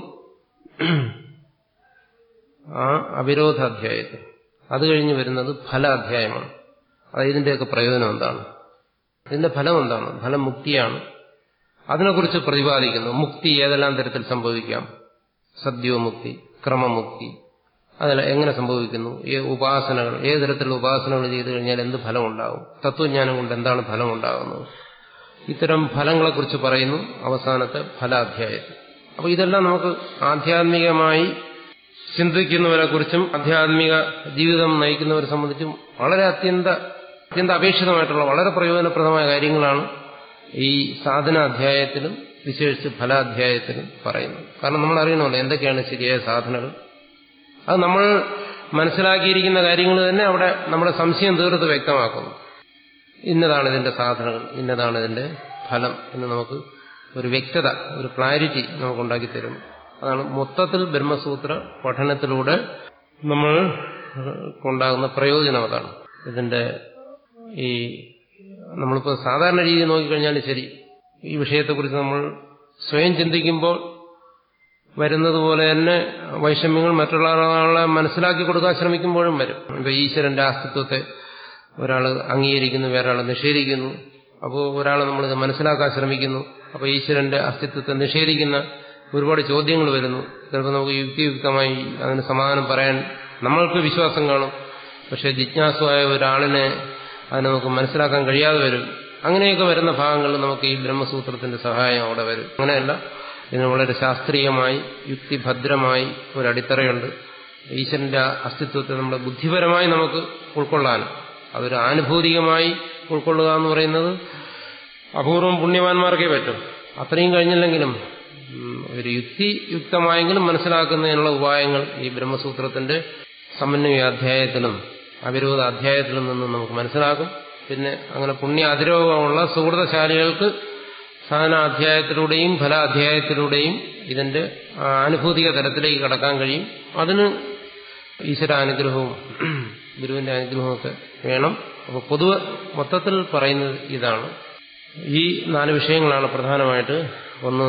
ആ അവിരോധ അധ്യായത്തിൽ അത് കഴിഞ്ഞ് വരുന്നത് ഫല അധ്യായമാണ് അത് ഇതിന്റെയൊക്കെ പ്രയോജനം എന്താണ് ഇതിന്റെ ഫലം എന്താണ് ഫലം മുക്തിയാണ് അതിനെക്കുറിച്ച് പ്രതിപാദിക്കുന്നു മുക്തി ഏതെല്ലാം തരത്തിൽ സംഭവിക്കാം സദ്യോമുക്തി ക്രമമുക്തി അതല്ല എങ്ങനെ സംഭവിക്കുന്നു ഈ ഉപാസനകൾ ഏത് തരത്തിലുള്ള ഉപാസനകൾ ചെയ്തു കഴിഞ്ഞാൽ എന്ത് ഫലം ഉണ്ടാകും തത്വജ്ഞാനം കൊണ്ട് എന്താണ് ഫലം ഉണ്ടാകുന്നത് ഇത്തരം ഫലങ്ങളെക്കുറിച്ച് പറയുന്നു അവസാനത്തെ ഫലാധ്യായത്തിൽ അപ്പോൾ ഇതെല്ലാം നമുക്ക് ആധ്യാത്മികമായി ചിന്തിക്കുന്നവരെ കുറിച്ചും ആധ്യാത്മിക ജീവിതം നയിക്കുന്നവരെ സംബന്ധിച്ചും വളരെ അത്യന്ത അത്യന്ത അപേക്ഷിതമായിട്ടുള്ള വളരെ പ്രയോജനപ്രദമായ കാര്യങ്ങളാണ് ഈ സാധന അധ്യായത്തിലും വിശേഷിച്ച് ഫലാധ്യായത്തിലും പറയുന്നത് കാരണം നമ്മൾ അറിയണമല്ലോ എന്തൊക്കെയാണ് ശരിയായ സാധനകൾ അത് നമ്മൾ മനസ്സിലാക്കിയിരിക്കുന്ന കാര്യങ്ങൾ തന്നെ അവിടെ നമ്മുടെ സംശയം തീർത്ത് വ്യക്തമാക്കുന്നു ഇന്നതാണ് ഇതിന്റെ സാധനങ്ങൾ ഇന്നതാണ് ഇതിന്റെ ഫലം എന്ന് നമുക്ക് ഒരു വ്യക്തത ഒരു ക്ലാരിറ്റി നമുക്കുണ്ടാക്കി തരും അതാണ് മൊത്തത്തിൽ ബ്രഹ്മസൂത്ര പഠനത്തിലൂടെ നമ്മൾ ഉണ്ടാകുന്ന പ്രയോജനം അതാണ് ഇതിന്റെ ഈ നമ്മളിപ്പോൾ സാധാരണ രീതി നോക്കിക്കഴിഞ്ഞാൽ ശരി ഈ വിഷയത്തെക്കുറിച്ച് നമ്മൾ സ്വയം ചിന്തിക്കുമ്പോൾ വരുന്നത് പോലെ തന്നെ വൈഷമ്യങ്ങൾ മറ്റുള്ള ആളെ മനസ്സിലാക്കി കൊടുക്കാൻ ശ്രമിക്കുമ്പോഴും വരും ഇപ്പൊ ഈശ്വരന്റെ അസ്തിത്വത്തെ ഒരാൾ അംഗീകരിക്കുന്നു വേറൊരാൾ നിഷേധിക്കുന്നു അപ്പോൾ ഒരാൾ നമ്മളിത് മനസ്സിലാക്കാൻ ശ്രമിക്കുന്നു അപ്പോൾ ഈശ്വരന്റെ അസ്തിത്വത്തെ നിഷേധിക്കുന്ന ഒരുപാട് ചോദ്യങ്ങൾ വരുന്നു ചിലപ്പോൾ നമുക്ക് യുക്തിയുക്തമായി അതിന് സമാധാനം പറയാൻ നമ്മൾക്ക് വിശ്വാസം കാണും പക്ഷെ ജിജ്ഞാസുവായ ഒരാളിനെ അത് നമുക്ക് മനസ്സിലാക്കാൻ കഴിയാതെ വരും അങ്ങനെയൊക്കെ വരുന്ന ഭാഗങ്ങളിൽ നമുക്ക് ഈ ബ്രഹ്മസൂത്രത്തിന്റെ സഹായം അവിടെ വരും അങ്ങനെയല്ല ഇതിന് വളരെ ശാസ്ത്രീയമായി യുക്തിഭദ്രമായി ഒരു അടിത്തറയുണ്ട് ഈശ്വരന്റെ അസ്തിത്വത്തെ നമ്മുടെ ബുദ്ധിപരമായി നമുക്ക് ഉൾക്കൊള്ളാൻ അതൊരു ആനുഭൂതികമായി ഉൾക്കൊള്ളുക എന്ന് പറയുന്നത് അപൂർവം പുണ്യവാന്മാർക്കേ പറ്റും അത്രയും കഴിഞ്ഞില്ലെങ്കിലും ഒരു യുക്തിയുക്തമായെങ്കിലും മനസ്സിലാക്കുന്നതിനുള്ള ഉപായങ്ങൾ ഈ ബ്രഹ്മസൂത്രത്തിന്റെ സമന്വയ അധ്യായത്തിലും അവിരോധ അധ്യായത്തിലും നിന്നും നമുക്ക് മനസ്സിലാക്കും പിന്നെ അങ്ങനെ പുണ്യ അതിരോഗമുള്ള സുഹൃതശാലികൾക്ക് സാധനാധ്യായത്തിലൂടെയും ഫലാധ്യായത്തിലൂടെയും ഇതിന്റെ ആനുഭൂതിക തലത്തിലേക്ക് കടക്കാൻ കഴിയും അതിന് ഈശ്വരാനുഗ്രഹവും ഗുരുവിന്റെ അനുഗ്രഹവും ഒക്കെ വേണം അപ്പോൾ പൊതുവെ മൊത്തത്തിൽ പറയുന്നത് ഇതാണ് ഈ നാല് വിഷയങ്ങളാണ് പ്രധാനമായിട്ട് ഒന്ന്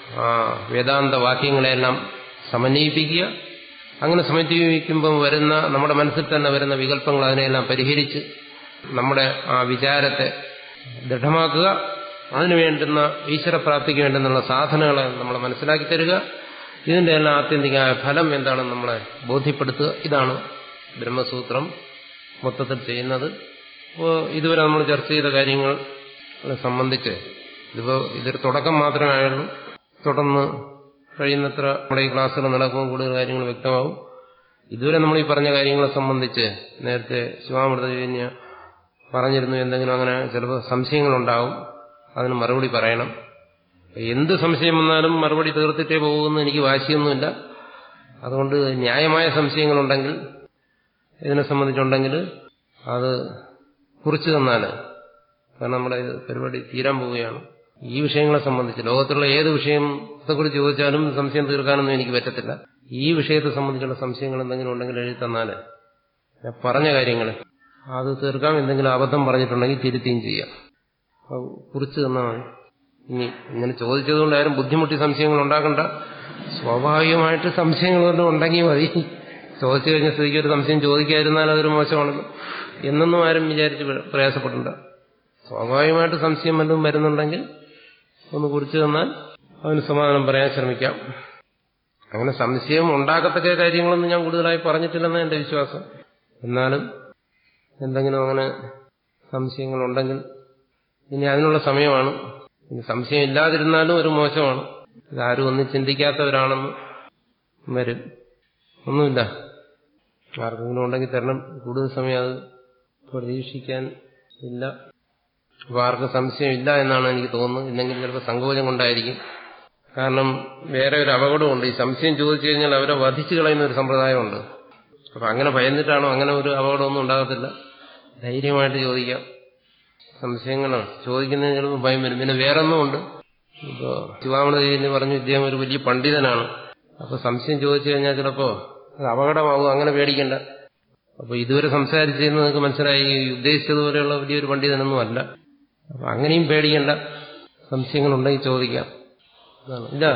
വേദാന്ത വാക്യങ്ങളെല്ലാം സമന്വയിപ്പിക്കുക അങ്ങനെ സമന്വയിപ്പിക്കുമ്പോൾ വരുന്ന നമ്മുടെ മനസ്സിൽ തന്നെ വരുന്ന വികല്പങ്ങൾ അതിനെല്ലാം പരിഹരിച്ച് നമ്മുടെ ആ വിചാരത്തെ ദൃഢമാക്കുക അതിനു വേണ്ടുന്ന ഈശ്വരപ്രാപ്തിക്ക് വേണ്ടുന്നുള്ള സാധനങ്ങളെ നമ്മൾ മനസ്സിലാക്കി തരിക ഇതിന്റെ എല്ലാം ആത്യന്തികമായ ഫലം എന്താണെന്ന് നമ്മളെ ബോധ്യപ്പെടുത്തുക ഇതാണ് ബ്രഹ്മസൂത്രം മൊത്തത്തിൽ ചെയ്യുന്നത് അപ്പോൾ ഇതുവരെ നമ്മൾ ചർച്ച ചെയ്ത കാര്യങ്ങൾ സംബന്ധിച്ച് ഇതിപ്പോൾ ഇതൊരു തുടക്കം മാത്രമേ ആയുള്ളൂ തുടർന്ന് കഴിയുന്നത്ര നമ്മുടെ ഈ ക്ലാസ്സുകൾ നടക്കുമ്പോൾ കൂടുതൽ കാര്യങ്ങൾ വ്യക്തമാവും ഇതുവരെ നമ്മൾ ഈ പറഞ്ഞ കാര്യങ്ങളെ സംബന്ധിച്ച് നേരത്തെ ശിവാമൃതജന്യ പറഞ്ഞിരുന്നു എന്തെങ്കിലും അങ്ങനെ ചിലപ്പോൾ സംശയങ്ങളുണ്ടാവും അതിന് മറുപടി പറയണം എന്ത് സംശയം വന്നാലും മറുപടി തീർത്തിട്ടേ പോകുമെന്ന് എനിക്ക് വാശിയൊന്നുമില്ല അതുകൊണ്ട് ന്യായമായ സംശയങ്ങളുണ്ടെങ്കിൽ ഇതിനെ സംബന്ധിച്ചുണ്ടെങ്കിൽ അത് കുറിച്ചു തന്നാൽ കാരണം നമ്മുടെ ഇത് പരിപാടി തീരാൻ പോവുകയാണ് ഈ വിഷയങ്ങളെ സംബന്ധിച്ച് ലോകത്തുള്ള ഏത് വിഷയത്തെക്കുറിച്ച് ചോദിച്ചാലും സംശയം തീർക്കാനൊന്നും എനിക്ക് പറ്റത്തില്ല ഈ വിഷയത്തെ സംബന്ധിച്ചുള്ള സംശയങ്ങൾ എന്തെങ്കിലും ഉണ്ടെങ്കിൽ എഴുതി തന്നാൽ ഞാൻ പറഞ്ഞ കാര്യങ്ങൾ അത് തീർക്കാം എന്തെങ്കിലും അബദ്ധം പറഞ്ഞിട്ടുണ്ടെങ്കിൽ തിരുത്തിയും ചെയ്യാം അത് കുറിച്ച് തന്നാൽ മതി ഇനി ഇങ്ങനെ ചോദിച്ചതുകൊണ്ട് ആരും ബുദ്ധിമുട്ടി സംശയങ്ങൾ ഉണ്ടാക്കണ്ട സ്വാഭാവികമായിട്ട് സംശയങ്ങൾ വല്ലതും ഉണ്ടെങ്കിൽ മതി ചോദിച്ചു കഴിഞ്ഞ സ്ഥിതിക്ക് ഒരു സംശയം ചോദിക്കാതിരുന്നാൽ അതൊരു മോശമാണല്ലോ എന്നൊന്നും ആരും വിചാരിച്ച് പ്രയാസപ്പെടണ്ട സ്വാഭാവികമായിട്ട് സംശയം വല്ലതും വരുന്നുണ്ടെങ്കിൽ ഒന്ന് കുറിച്ച് തന്നാൽ അതിന് സമാധാനം പറയാൻ ശ്രമിക്കാം അങ്ങനെ സംശയം ഉണ്ടാക്കത്തക്ക കാര്യങ്ങളൊന്നും ഞാൻ കൂടുതലായി പറഞ്ഞിട്ടില്ലെന്ന് എന്റെ വിശ്വാസം എന്നാലും എന്തെങ്കിലും അങ്ങനെ സംശയങ്ങളുണ്ടെങ്കിൽ ഇനി അതിനുള്ള സമയമാണ് ഇനി സംശയം ഇല്ലാതിരുന്നാലും ഒരു മോശമാണ് ഇതാരും ഒന്നും ചിന്തിക്കാത്തവരാണെന്ന് വരും ഒന്നുമില്ല ആർക്കെങ്കിലും ഉണ്ടെങ്കിൽ തരണം കൂടുതൽ സമയം അത് പ്രതീക്ഷിക്കാൻ ഇല്ല അപ്പോൾ ആർക്കും സംശയമില്ല എന്നാണ് എനിക്ക് തോന്നുന്നത് ഇല്ലെങ്കിൽ ചിലപ്പോൾ സങ്കോചം കൊണ്ടായിരിക്കും കാരണം വേറെ ഒരു അപകടമുണ്ട് ഈ സംശയം ചോദിച്ചു കഴിഞ്ഞാൽ അവരെ വധിച്ചു കളയുന്ന ഒരു സമ്പ്രദായമുണ്ട് അപ്പൊ അങ്ങനെ ഭയന്നിട്ടാണോ അങ്ങനെ ഒരു അപകടമൊന്നും ഉണ്ടാകത്തില്ല ധൈര്യമായിട്ട് ചോദിക്കാം സംശയങ്ങളാണ് ചോദിക്കുന്നതിന് ചിലപ്പോൾ ഭയം വരും പിന്നെ വേറൊന്നുമുണ്ട് ഇപ്പോ ശിവാമണദേവി പറഞ്ഞു ഇദ്ദേഹം ഒരു വലിയ പണ്ഡിതനാണ് അപ്പൊ സംശയം ചോദിച്ചു കഴിഞ്ഞാൽ ചിലപ്പോ അത് അപകടമാകും അങ്ങനെ പേടിക്കണ്ട അപ്പൊ ഇതുവരെ സംസാരിച്ചതെന്ന് നിങ്ങൾക്ക് മനസ്സിലായി ഈ ഉദ്ദേശിച്ചതുപോലെയുള്ള വലിയൊരു പണ്ഡിതനൊന്നും അല്ല അപ്പൊ അങ്ങനെയും പേടിക്കണ്ട സംശയങ്ങളുണ്ടെങ്കിൽ ചോദിക്കാം അതാണ് ഇല്ല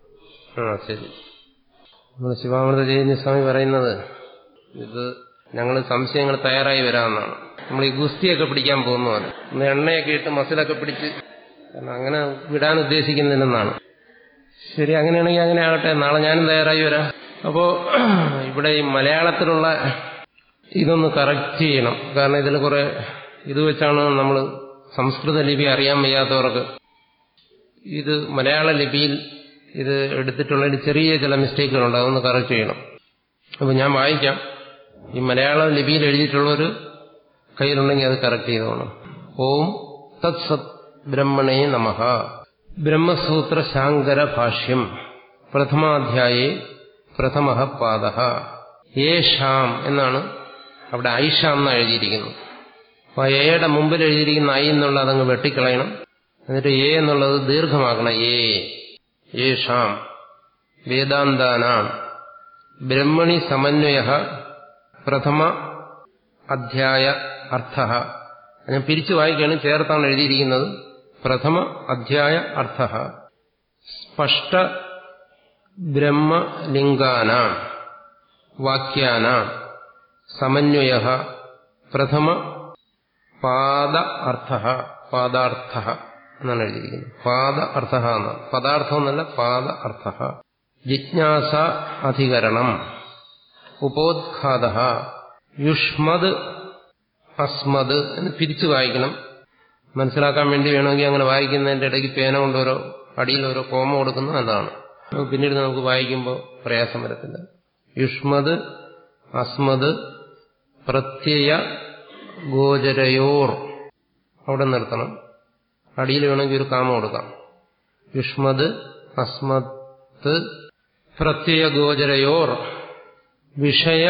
ആ ശരി നമ്മൾ ശിവാമൃത ജയന്തി സ്വാമി പറയുന്നത് ഇത് ഞങ്ങൾ സംശയങ്ങൾ തയ്യാറായി വരാമെന്നാണ് നമ്മൾ ഈ ഗുസ്തിയൊക്കെ പിടിക്കാൻ പോകുന്ന പോലെ ഒന്ന് എണ്ണയൊക്കെ ഇട്ട് മസിലൊക്കെ പിടിച്ച് കാരണം അങ്ങനെ വിടാൻ ഉദ്ദേശിക്കുന്നില്ലെന്നാണ് ശരി അങ്ങനെയാണെങ്കിൽ അങ്ങനെ ആകട്ടെ നാളെ ഞാനും തയ്യാറായി വരാം അപ്പോ ഇവിടെ ഈ മലയാളത്തിലുള്ള ഇതൊന്ന് കറക്റ്റ് ചെയ്യണം കാരണം ഇതിൽ കുറെ ഇത് വെച്ചാണ് നമ്മൾ സംസ്കൃത ലിപി അറിയാൻ വയ്യാത്തവർക്ക് ഇത് മലയാള ലിപിയിൽ ഇത് എടുത്തിട്ടുള്ള ചെറിയ ചില മിസ്റ്റേക്കുകളുണ്ട് അതൊന്ന് കറക്റ്റ് ചെയ്യണം അപ്പൊ ഞാൻ വായിക്കാം ഈ മലയാള ലിപിയിൽ എഴുതിയിട്ടുള്ളൊരു കയ്യിലുണ്ടെങ്കിൽ അത് കറക്റ്റ് ചെയ്തോണം ഓം തത് സത് ബ്രഹ്മണേ നമഃ ബ്രഹ്മസൂത്ര ശാങ്കര ഭാഷ്യം പ്രഥമാധ്യായേ പ്രഥമ പാദ ഏഷാം എന്നാണ് അവിടെ ഐഷാം എന്നാണ് എഴുതിയിരിക്കുന്നത് അപ്പൊ എയുടെ മുമ്പിൽ എഴുതിയിരിക്കുന്ന ഐ എന്നുള്ള അതങ്ങ് വെട്ടിക്കളയണം എന്നിട്ട് എ എന്നുള്ളത് ദീർഘമാക്കണം ഏ ഏഷാം വേദാന്താനാം ബ്രഹ്മണി സമന്വയ പ്രഥമ അധ്യായ അർത്ഥ ഞാൻ പിരിച്ചു വായിക്കുകയാണ് ചേർത്താണ് എഴുതിയിരിക്കുന്നത് പ്രഥമ അധ്യായ അർത്ഥ സ്പഷ്ട ബ്രഹ്മലിംഗാനാം വാക്യാനാം സമന്വയ പ്രഥമ പാദ അർത്ഥ പാദാർത്ഥ എന്നാണ് എഴുതിയിരിക്കുന്നത് പാദ അർത്ഥ എന്നാണ് പദാർത്ഥം എന്നല്ല പാദ അർത്ഥ ജിജ്ഞാസ അധികരണം ഉപോദ്ഘാത യുഷ്മത് അസ്മത് എന്ന് പിരിച്ചു വായിക്കണം മനസ്സിലാക്കാൻ വേണ്ടി വേണമെങ്കിൽ അങ്ങനെ വായിക്കുന്നതിന്റെ ഇടയ്ക്ക് പേന കൊണ്ട് ഓരോ അടിയിൽ ഓരോ കോമ കൊടുക്കുന്നത് നല്ലതാണ് പിന്നീട് നമുക്ക് വായിക്കുമ്പോൾ പ്രയാസം വരത്തില്ല യുഷ്മത് അസ്മത് പ്രത്യയ ഗോചരയോർ അവിടെ നിർത്തണം അടിയിൽ വേണമെങ്കിൽ ഒരു കാമ കൊടുക്കാം യുഷ്മത് അസ്മത്ത് പ്രത്യയ ഗോചരയോർ വിഷയ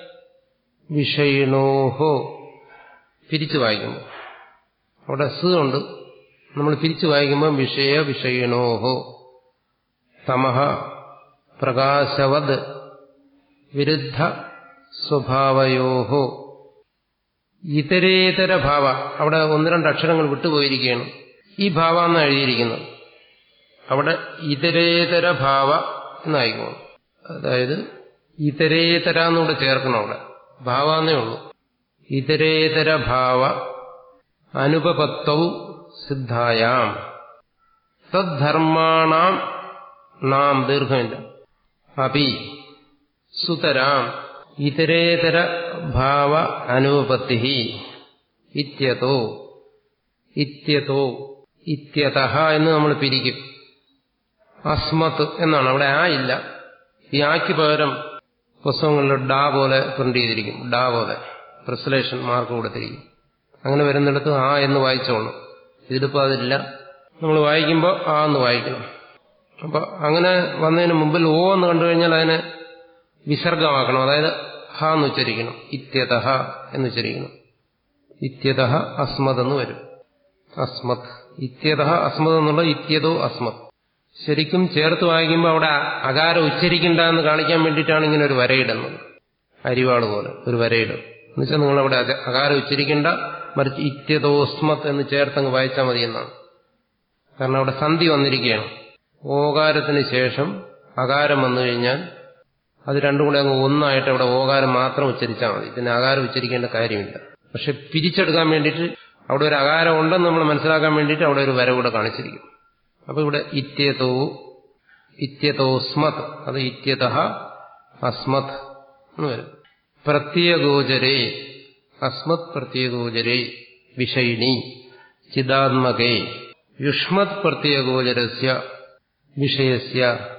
വിഷയിണോഹോ പിരിച്ചു വായിക്കുമ്പോൾ അവിടെ സ് ഉണ്ട് നമ്മൾ പിരിച്ചു വായിക്കുമ്പോൾ വിഷയ വിഷയിണോഹോ തമഹ പ്രകാശവത് വിരുദ്ധ സ്വഭാവയോഹോ ഇതരേതര ഭാവ അവിടെ ഒന്ന് രണ്ട് അക്ഷരങ്ങൾ വിട്ടുപോയിരിക്കുകയാണ് ഈ ഭാവ എന്നാണ് എഴുതിയിരിക്കുന്നത് അവിടെ ഇതരേതര ഭാവ എന്നായിക്കോണം അതായത് ഇതരേതര എന്നൂടെ ചേർക്കണം അവിടെ ഭാവാന്നേ ഉള്ളൂ ഇതരേതര ഭാവ അനുപപത്തവും സിദ്ധായാം തദ്ധർമാണാം നാം ദീർഘമില്ല അപി സുതരാം ഇതരേതര ഭാവ അനുപത്തി ഇത്യതോ ഇത്യതോ ഇത്യത എന്ന് നമ്മൾ പിരിക്കും അസ്മത്ത് എന്നാണ് അവിടെ ആ ഇല്ല ഈ ആക്ക് പകരം പുസ്തകങ്ങളിൽ ഡാ പോലെ പ്രിന്റ് ചെയ്തിരിക്കും ഡാ പോലെ ട്രാൻസ്ലേഷൻ മാർക്ക് കൊടുത്തിരിക്കും അങ്ങനെ വരുന്നിടത്ത് ആ എന്ന് വായിച്ചോളൂ ഇതിലിപ്പോൾ അതില്ല നമ്മൾ വായിക്കുമ്പോൾ ആ എന്ന് വായിക്കണം അപ്പൊ അങ്ങനെ വന്നതിന് മുമ്പിൽ ഓ എന്ന് കണ്ടു കഴിഞ്ഞാൽ അതിനെ വിസർഗമാക്കണം അതായത് ഹ എന്ന് ഉച്ചരിക്കണം ഇത്യത എന്ന് ഉച്ചരിക്കണം ഇത്യത അസ്മത് എന്ന് വരും അസ്മത് ഇത്യത അസ്മത് എന്നുള്ള ഇത്യതോ അസ്മത് ശരിക്കും ചേർത്ത് വായിക്കുമ്പോൾ അവിടെ അകാരം ഉച്ചരിക്കണ്ട എന്ന് കാണിക്കാൻ വേണ്ടിയിട്ടാണ് ഇങ്ങനെ ഒരു വരയിടുന്നത് അരിവാള് പോലെ ഒരു വരയിടും എന്നുവെച്ചാൽ നിങ്ങൾ അവിടെ അകാരം ഉച്ചരിക്കണ്ട മറിച്ച് ഇത്യതോസ്മത് എന്ന് ചേർത്തങ്ങ് വായിച്ചാൽ മതി എന്നാണ് കാരണം അവിടെ സന്ധി വന്നിരിക്കുകയാണ് ഓകാരത്തിന് ശേഷം അകാരം വന്നു കഴിഞ്ഞാൽ അത് രണ്ടും കൂടെ അങ്ങ് ഒന്നായിട്ട് അവിടെ ഓകാരം മാത്രം ഉച്ചരിച്ചാൽ മതി പിന്നെ അകാരം ഉച്ചരിക്കേണ്ട കാര്യമില്ല പക്ഷെ പിരിച്ചെടുക്കാൻ വേണ്ടിയിട്ട് അവിടെ ഒരു അകാരം ഉണ്ടെന്ന് നമ്മൾ മനസ്സിലാക്കാൻ വേണ്ടിയിട്ട് അവിടെ ഒരു വര കൂടെ കാണിച്ചിരിക്കും അപ്പൊ ഇവിടെ ഇത്യതോ ഇത്യതോസ്മത് അത് ഇത്യത അസ്മത് എന്ന് വരും പ്രത്യഗോചരേ അസ്മത് പ്രത്യഗോചരേ വിഷയിണി ചിദാത്മകേ യുഷ്മത് പ്രത്യഗോചരസ്യ വിഷയസ്യ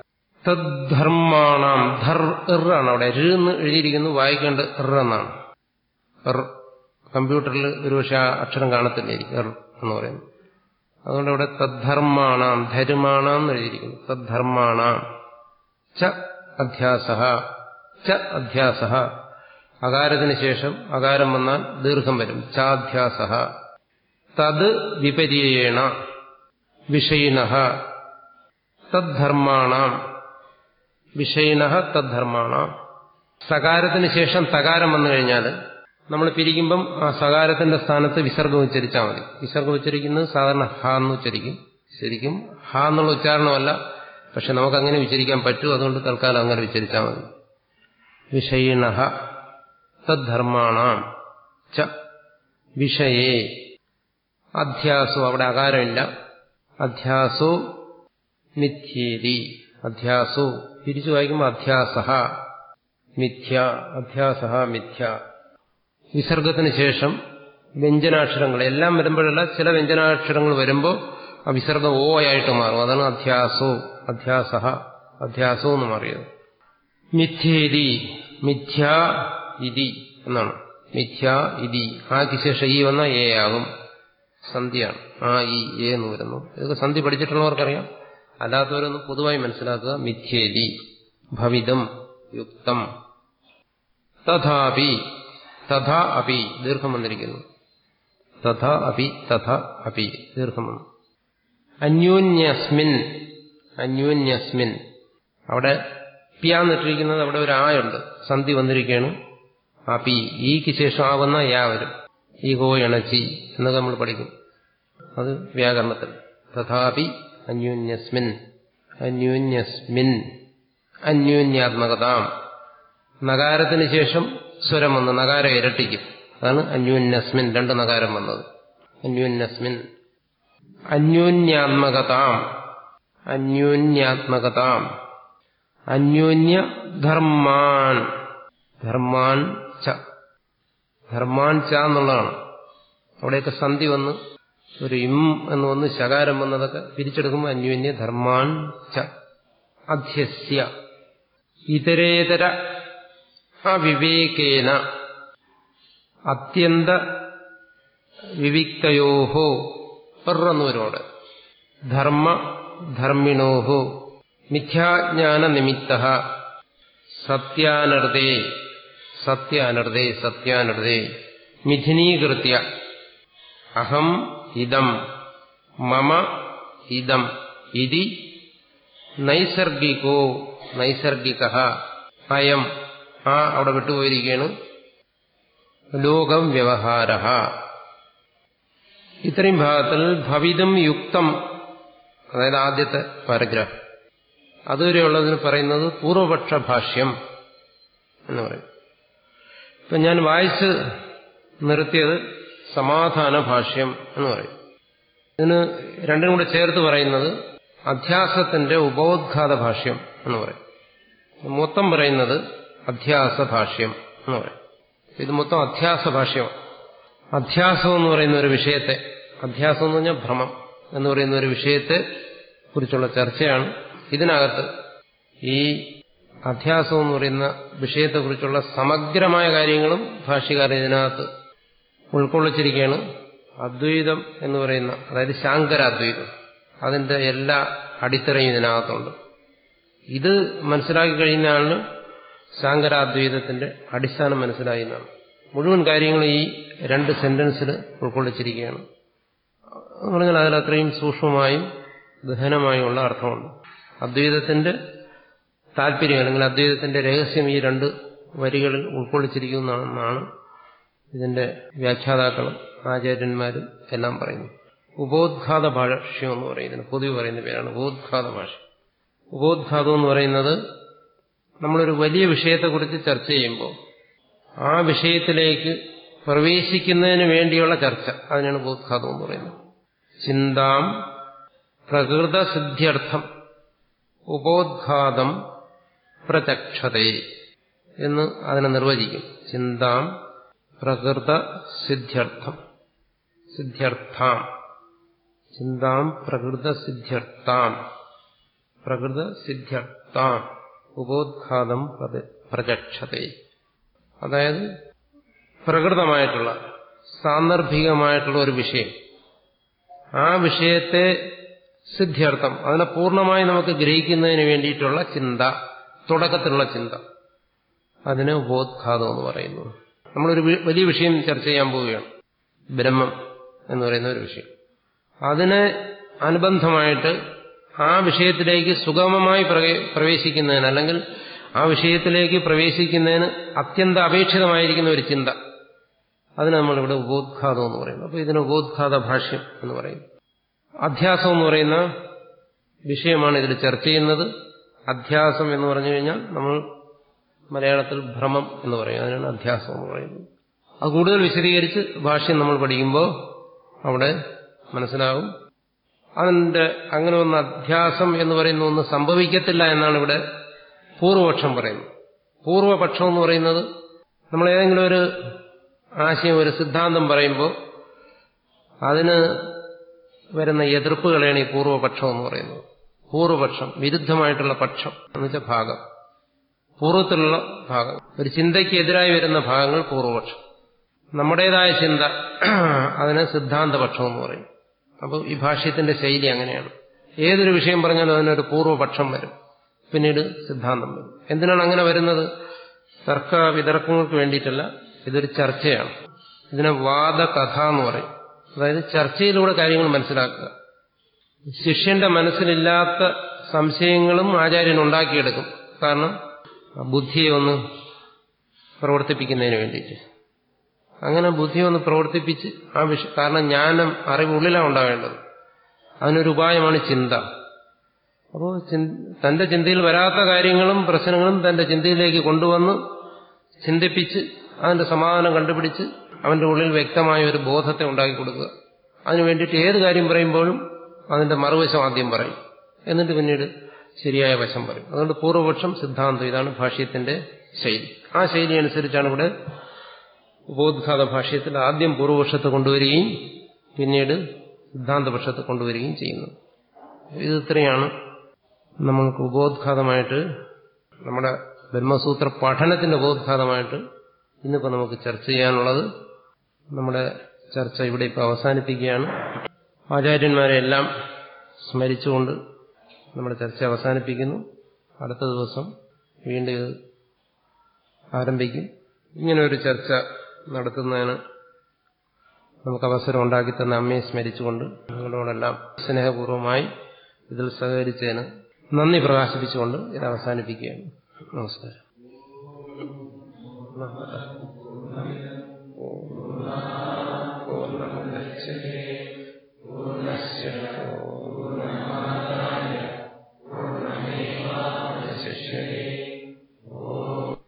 തദ്ധർമാണാം ധർ ഇറാണ് അവിടെ ര് എന്ന് എഴുതിയിരിക്കുന്നു വായിക്കേണ്ടത് ഇർ എന്നാണ് ഇർ കമ്പ്യൂട്ടറിൽ ഒരുപക്ഷെ ആ അക്ഷരം കാണത്തില്ലായിരിക്കും ഇർ എന്ന് പറയുന്നത് അതുകൊണ്ട് ഇവിടെ തദ്ധർമാണാം ധരുമാണാം എന്ന് എഴുതിയിരിക്കുന്നു തദ്ധർമാണാം ച അധ്യാസ ച അധ്യാസ അകാരത്തിന് ശേഷം അകാരം വന്നാൽ ദീർഘം വരും ചാധ്യാസ തത് വിപര്യേണ വിഷയിണ തദ്ധർമാണാം വിഷയിണ തദ്ധർമാണാം സകാരത്തിന് ശേഷം തകാരം വന്നു കഴിഞ്ഞാൽ നമ്മൾ പിരിക്കുമ്പം ആ സകാരത്തിന്റെ സ്ഥാനത്ത് വിസർഗം ഉച്ചരിച്ചാൽ മതി വിസർഗം ഉച്ചരിക്കുന്നത് സാധാരണ ഹ എന്ന് ഉച്ചരിക്കും ശരിക്കും ഹ എന്നുള്ള ഉച്ചാരണമല്ല പക്ഷെ നമുക്ക് അങ്ങനെ ഉച്ചരിക്കാൻ പറ്റൂ അതുകൊണ്ട് തൽക്കാലം അങ്ങനെ ഉച്ചരിച്ചാൽ മതി വിഷയിണ തദ്ധർമാണാം ച വിഷയേ അധ്യാസോ അവിടെ അകാരമില്ല അധ്യാസോ മിഥ്യേരി അധ്യാസോ തിരിച്ചു വായിക്കുമ്പോൾ അധ്യാസ മിഥ്യ അധ്യാസ മിഥ്യ വിസർഗത്തിന് ശേഷം വ്യഞ്ജനാക്ഷരങ്ങൾ എല്ലാം വരുമ്പോഴല്ല ചില വ്യഞ്ജനാക്ഷരങ്ങൾ വരുമ്പോൾ ആ വിസർഗം ഓ ആയിട്ട് മാറും അതാണ് അധ്യാസോ അധ്യാസ അധ്യാസോ എന്ന് മാറിയത് മിഥ്യേരി മിഥ്യ ഇതി എന്നാണ് മിഥ്യ ഇതി ആക്ക് ശേഷം ഈ വന്ന എ ആകും സന്ധിയാണ് ആ ഈ എ എന്ന് വരുന്നു ഇതൊക്കെ സന്ധി പഠിച്ചിട്ടുള്ളവർക്കറിയാം അല്ലാത്തവരൊന്ന് പൊതുവായി മനസ്സിലാക്കുക മിഥ്യേരി ഭവിതം യുക്തം തഥാപി തഥാ അപി ദീർഘം വന്നിരിക്കുന്നു തഥാ അപി തഥാ അപി ദീർഘം വന്നു അന്യോന്യസ്മിൻ അന്യോന്യസ്മിൻ അവിടെ പിയാന്നിട്ടിരിക്കുന്നത് അവിടെ ഒരു ആയുണ്ട് സന്ധി വന്നിരിക്കുകയാണ് അപി ഈക്ക് ശേഷം ആവുന്ന യാ വരും ഈ ഹോ ഇണച്ചി എന്നൊക്കെ നമ്മൾ പഠിക്കും അത് വ്യാകരണത്തിൽ തഥാപി അന്യോന്യസ്മിൻ അന്യോന്യസ്മിൻ അന്യോന്യാത്മകതാം നഗാരത്തിന് ശേഷം സ്വരം വന്ന് നഗാരം ഇരട്ടിക്കും അതാണ് അന്യോന്യസ്മിൻ രണ്ട് നഗാരം വന്നത് അന്യോന്യസ്മിൻ അന്യോന്യാത്മകതാം അന്യോന്യാത്മകതാം അന്യോന്യ ധർമാൻ ധർമാൻ ച ധർമാൻ ച എന്നുള്ളതാണ് അവിടെയൊക്കെ സന്ധി വന്ന് ഒരു ഇം എന്ന് വന്ന് ശകാരം വന്നതൊക്കെ പിരിച്ചെടുക്കുമ്പോൾ അന്യോന്യ ധർമാൻ ച അധ്യസ്യ ഇതരേതര അവിവേകേന അത്യന്ത വിവിക്തയോഹോ പെറന്നുവരോട് ധർമ്മ ധർമ്മിണോഹോ മിഥ്യാജ്ഞാന നിമിത്ത സത്യാനർദേ സത്യാനർദേ സത്യാനർദേ മിഥുനീകൃത്യ അഹം ഇതം മമ ഇതം ഇതി നൈസർഗികോ നൈസർഗിക അയം ആ അവിടെ വിട്ടുപോയിരിക്കുകയാണ് ലോകം വ്യവഹാര ഇത്രയും ഭാഗത്തിൽ ഭവിതം യുക്തം അതായത് ആദ്യത്തെ പാരഗ്രാഫ് അതുവരെയുള്ളതിന് പറയുന്നത് പൂർവപക്ഷ ഭാഷ്യം എന്ന് പറയും ഇപ്പൊ ഞാൻ വായിച്ച് നിർത്തിയത് സമാധാന ഭാഷ്യം എന്ന് പറയും ഇതിന് രണ്ടും കൂടെ ചേർത്ത് പറയുന്നത് അധ്യാസത്തിന്റെ ഉപോദ്ഘാത ഭാഷ്യം എന്ന് പറയും മൊത്തം പറയുന്നത് അധ്യാസ ഭാഷ്യം എന്ന് പറയും ഇത് മൊത്തം അധ്യാസ ഭാഷ്യം അധ്യാസം എന്ന് പറയുന്ന ഒരു വിഷയത്തെ അധ്യാസം എന്ന് പറഞ്ഞാൽ ഭ്രമം എന്ന് പറയുന്ന ഒരു വിഷയത്തെ കുറിച്ചുള്ള ചർച്ചയാണ് ഇതിനകത്ത് ഈ അധ്യാസം എന്ന് പറയുന്ന വിഷയത്തെക്കുറിച്ചുള്ള സമഗ്രമായ കാര്യങ്ങളും ഭാഷ്യകാരൻ ഇതിനകത്ത് ഉൾക്കൊള്ളിച്ചിരിക്കുകയാണ് അദ്വൈതം എന്ന് പറയുന്ന അതായത് ശാങ്കരാദ്വൈതം അതിന്റെ എല്ലാ അടിത്തറയും ഇതിനകത്തുണ്ട് ഇത് മനസ്സിലാക്കി കഴിഞ്ഞ ആളിന് ശാങ്കരാദ്വൈതത്തിന്റെ അടിസ്ഥാനം മനസ്സിലായി എന്നാണ് മുഴുവൻ കാര്യങ്ങളും ഈ രണ്ട് സെന്റൻസിൽ ഉൾക്കൊള്ളിച്ചിരിക്കുകയാണ് എന്ന് പറഞ്ഞാൽ അതിൽ അത്രയും സൂക്ഷ്മമായും ഗഹനമായുള്ള അർത്ഥമുണ്ട് അദ്വൈതത്തിന്റെ താല്പര്യം അല്ലെങ്കിൽ അദ്വൈതത്തിന്റെ രഹസ്യം ഈ രണ്ട് വരികളിൽ ഉൾക്കൊള്ളിച്ചിരിക്കുന്നതാണെന്നാണ് ഇതിന്റെ വ്യാഖ്യാതാക്കളും ആചാര്യന്മാരും എല്ലാം പറയുന്നു ഉപോദ്ഘാത ഭാഷ്യം എന്ന് പറയുന്നത് പൊതുവെ പറയുന്ന പേരാണ് ഉപോദ്ഘാത ഭാഷ ഉപോദ്ഘാതം എന്ന് പറയുന്നത് നമ്മളൊരു വലിയ വിഷയത്തെക്കുറിച്ച് ചർച്ച ചെയ്യുമ്പോൾ ആ വിഷയത്തിലേക്ക് പ്രവേശിക്കുന്നതിന് വേണ്ടിയുള്ള ചർച്ച അതിനാണ് ഉപോദ്ഘാതം എന്ന് പറയുന്നത് ചിന്താം പ്രകൃതസിദ്ധ്യർത്ഥം ഉപോദ്ഘാതം പ്രചക്ഷതേ എന്ന് അതിനെ നിർവചിക്കും ചിന്താം പ്രകൃത സിദ്ധ്യർത്ഥം സിദ്ധ്യർത്ഥാം ചിന്താം പ്രകൃത സിദ്ധ്യർത്ഥാം പ്രകൃത സിദ്ധ്യർത്ഥാം ഉപോദ്ഘാതം പ്രചക്ഷതേ അതായത് പ്രകൃതമായിട്ടുള്ള സാന്ദർഭികമായിട്ടുള്ള ഒരു വിഷയം ആ വിഷയത്തെ സിദ്ധ്യർത്ഥം അതിനെ പൂർണ്ണമായി നമുക്ക് ഗ്രഹിക്കുന്നതിന് വേണ്ടിയിട്ടുള്ള ചിന്ത തുടക്കത്തിലുള്ള ചിന്ത അതിന് ഉപോദ്ഘാതം എന്ന് പറയുന്നു നമ്മളൊരു വലിയ വിഷയം ചർച്ച ചെയ്യാൻ പോവുകയാണ് ബ്രഹ്മം എന്ന് പറയുന്ന ഒരു വിഷയം അതിന് അനുബന്ധമായിട്ട് ആ വിഷയത്തിലേക്ക് സുഗമമായി പ്രവേശിക്കുന്നതിന് അല്ലെങ്കിൽ ആ വിഷയത്തിലേക്ക് പ്രവേശിക്കുന്നതിന് അത്യന്ത അപേക്ഷിതമായിരിക്കുന്ന ഒരു ചിന്ത അതിന് നമ്മളിവിടെ ഉപോദ്ഘാതം എന്ന് പറയുന്നു അപ്പോൾ ഇതിന് ഉപോദ്ഘാത ഭാഷ്യം എന്ന് പറയുന്നു അധ്യാസം എന്ന് പറയുന്ന വിഷയമാണ് ഇതിൽ ചർച്ച ചെയ്യുന്നത് അധ്യാസം എന്ന് പറഞ്ഞു കഴിഞ്ഞാൽ നമ്മൾ മലയാളത്തിൽ ഭ്രമം എന്ന് പറയും അതിനാണ് അധ്യാസം എന്ന് പറയുന്നത് അത് കൂടുതൽ വിശദീകരിച്ച് ഭാഷ്യം നമ്മൾ പഠിക്കുമ്പോൾ അവിടെ മനസ്സിലാവും അതിന്റെ അങ്ങനെ ഒന്ന് അധ്യാസം എന്ന് പറയുന്ന ഒന്ന് സംഭവിക്കത്തില്ല എന്നാണ് ഇവിടെ പൂർവപക്ഷം പറയുന്നത് പൂർവപക്ഷം എന്ന് പറയുന്നത് നമ്മൾ ഏതെങ്കിലും ഒരു ആശയം ഒരു സിദ്ധാന്തം പറയുമ്പോൾ അതിന് വരുന്ന എതിർപ്പുകളെയാണ് ഈ പൂർവപക്ഷം എന്ന് പറയുന്നത് പൂർവപക്ഷം വിരുദ്ധമായിട്ടുള്ള പക്ഷം എന്ന് വെച്ചാൽ ഭാഗം പൂർവ്വത്തിലുള്ള ഭാഗം ഒരു ചിന്തയ്ക്ക് എതിരായി വരുന്ന ഭാഗങ്ങൾ പൂർവപക്ഷം നമ്മുടേതായ ചിന്ത അതിന് സിദ്ധാന്തപക്ഷം എന്ന് പറയും അപ്പോൾ ഈ ഭാഷ്യത്തിന്റെ ശൈലി അങ്ങനെയാണ് ഏതൊരു വിഷയം പറഞ്ഞാലും അതിനൊരു പൂർവപക്ഷം വരും പിന്നീട് സിദ്ധാന്തം വരും എന്തിനാണ് അങ്ങനെ വരുന്നത് തർക്ക വിതർക്കങ്ങൾക്ക് വേണ്ടിയിട്ടല്ല ഇതൊരു ചർച്ചയാണ് ഇതിനെ വാദകഥ എന്ന് പറയും അതായത് ചർച്ചയിലൂടെ കാര്യങ്ങൾ മനസ്സിലാക്കുക ശിഷ്യന്റെ മനസ്സിലില്ലാത്ത സംശയങ്ങളും ആചാര്യൻ ഉണ്ടാക്കിയെടുക്കും കാരണം ബുദ്ധിയെ ഒന്ന് പ്രവർത്തിപ്പിക്കുന്നതിന് വേണ്ടിയിട്ട് അങ്ങനെ ബുദ്ധി ഒന്ന് പ്രവർത്തിപ്പിച്ച് ആ വിഷയം കാരണം ജ്ഞാനം അറിവ് ഉള്ളിലാണ് ഉണ്ടാവേണ്ടത് അതിനൊരു ഉപായമാണ് ചിന്ത അപ്പോൾ തന്റെ ചിന്തയിൽ വരാത്ത കാര്യങ്ങളും പ്രശ്നങ്ങളും തന്റെ ചിന്തയിലേക്ക് കൊണ്ടുവന്ന് ചിന്തിപ്പിച്ച് അതിന്റെ സമാധാനം കണ്ടുപിടിച്ച് അവന്റെ ഉള്ളിൽ വ്യക്തമായ ഒരു ബോധത്തെ ഉണ്ടാക്കി കൊടുക്കുക അതിനു വേണ്ടിയിട്ട് ഏത് കാര്യം പറയുമ്പോഴും അതിന്റെ മറുവശം ആദ്യം പറയും എന്നിട്ട് പിന്നീട് ശരിയായ വശം പറയും അതുകൊണ്ട് പൂർവപക്ഷം സിദ്ധാന്തം ഇതാണ് ഭാഷ്യത്തിന്റെ ശൈലി ആ ശൈലി അനുസരിച്ചാണ് ഇവിടെ ഉപോദ്ഘാത ഭാഷ്യത്തിൽ ആദ്യം പൂർവപക്ഷത്തെ കൊണ്ടുവരികയും പിന്നീട് സിദ്ധാന്തപക്ഷത്തെ കൊണ്ടുവരികയും ചെയ്യുന്നത് ഇത് ഇത്രയാണ് നമ്മൾക്ക് ഉപോദ്ഘാതമായിട്ട് നമ്മുടെ ബ്രഹ്മസൂത്ര പഠനത്തിന്റെ ഉപോദ്ഘാതമായിട്ട് ഇന്നിപ്പോൾ നമുക്ക് ചർച്ച ചെയ്യാനുള്ളത് നമ്മുടെ ചർച്ച ഇവിടെ ഇപ്പോൾ അവസാനിപ്പിക്കുകയാണ് ആചാര്യന്മാരെ എല്ലാം സ്മരിച്ചുകൊണ്ട് നമ്മുടെ ചർച്ച അവസാനിപ്പിക്കുന്നു അടുത്ത ദിവസം വീണ്ടും ഇത് ആരംഭിക്കും ഇങ്ങനെ ഒരു ചർച്ച നടത്തുന്നതിന് നമുക്ക് അവസരം ഉണ്ടാക്കി തന്ന അമ്മയെ സ്മരിച്ചുകൊണ്ട് നിങ്ങളോടെല്ലാം സ്നേഹപൂർവമായി ഇതിൽ സഹകരിച്ചതിന് നന്ദി പ്രകാശിപ്പിച്ചുകൊണ്ട് ഇത് അവസാനിപ്പിക്കുകയാണ് നമസ്കാരം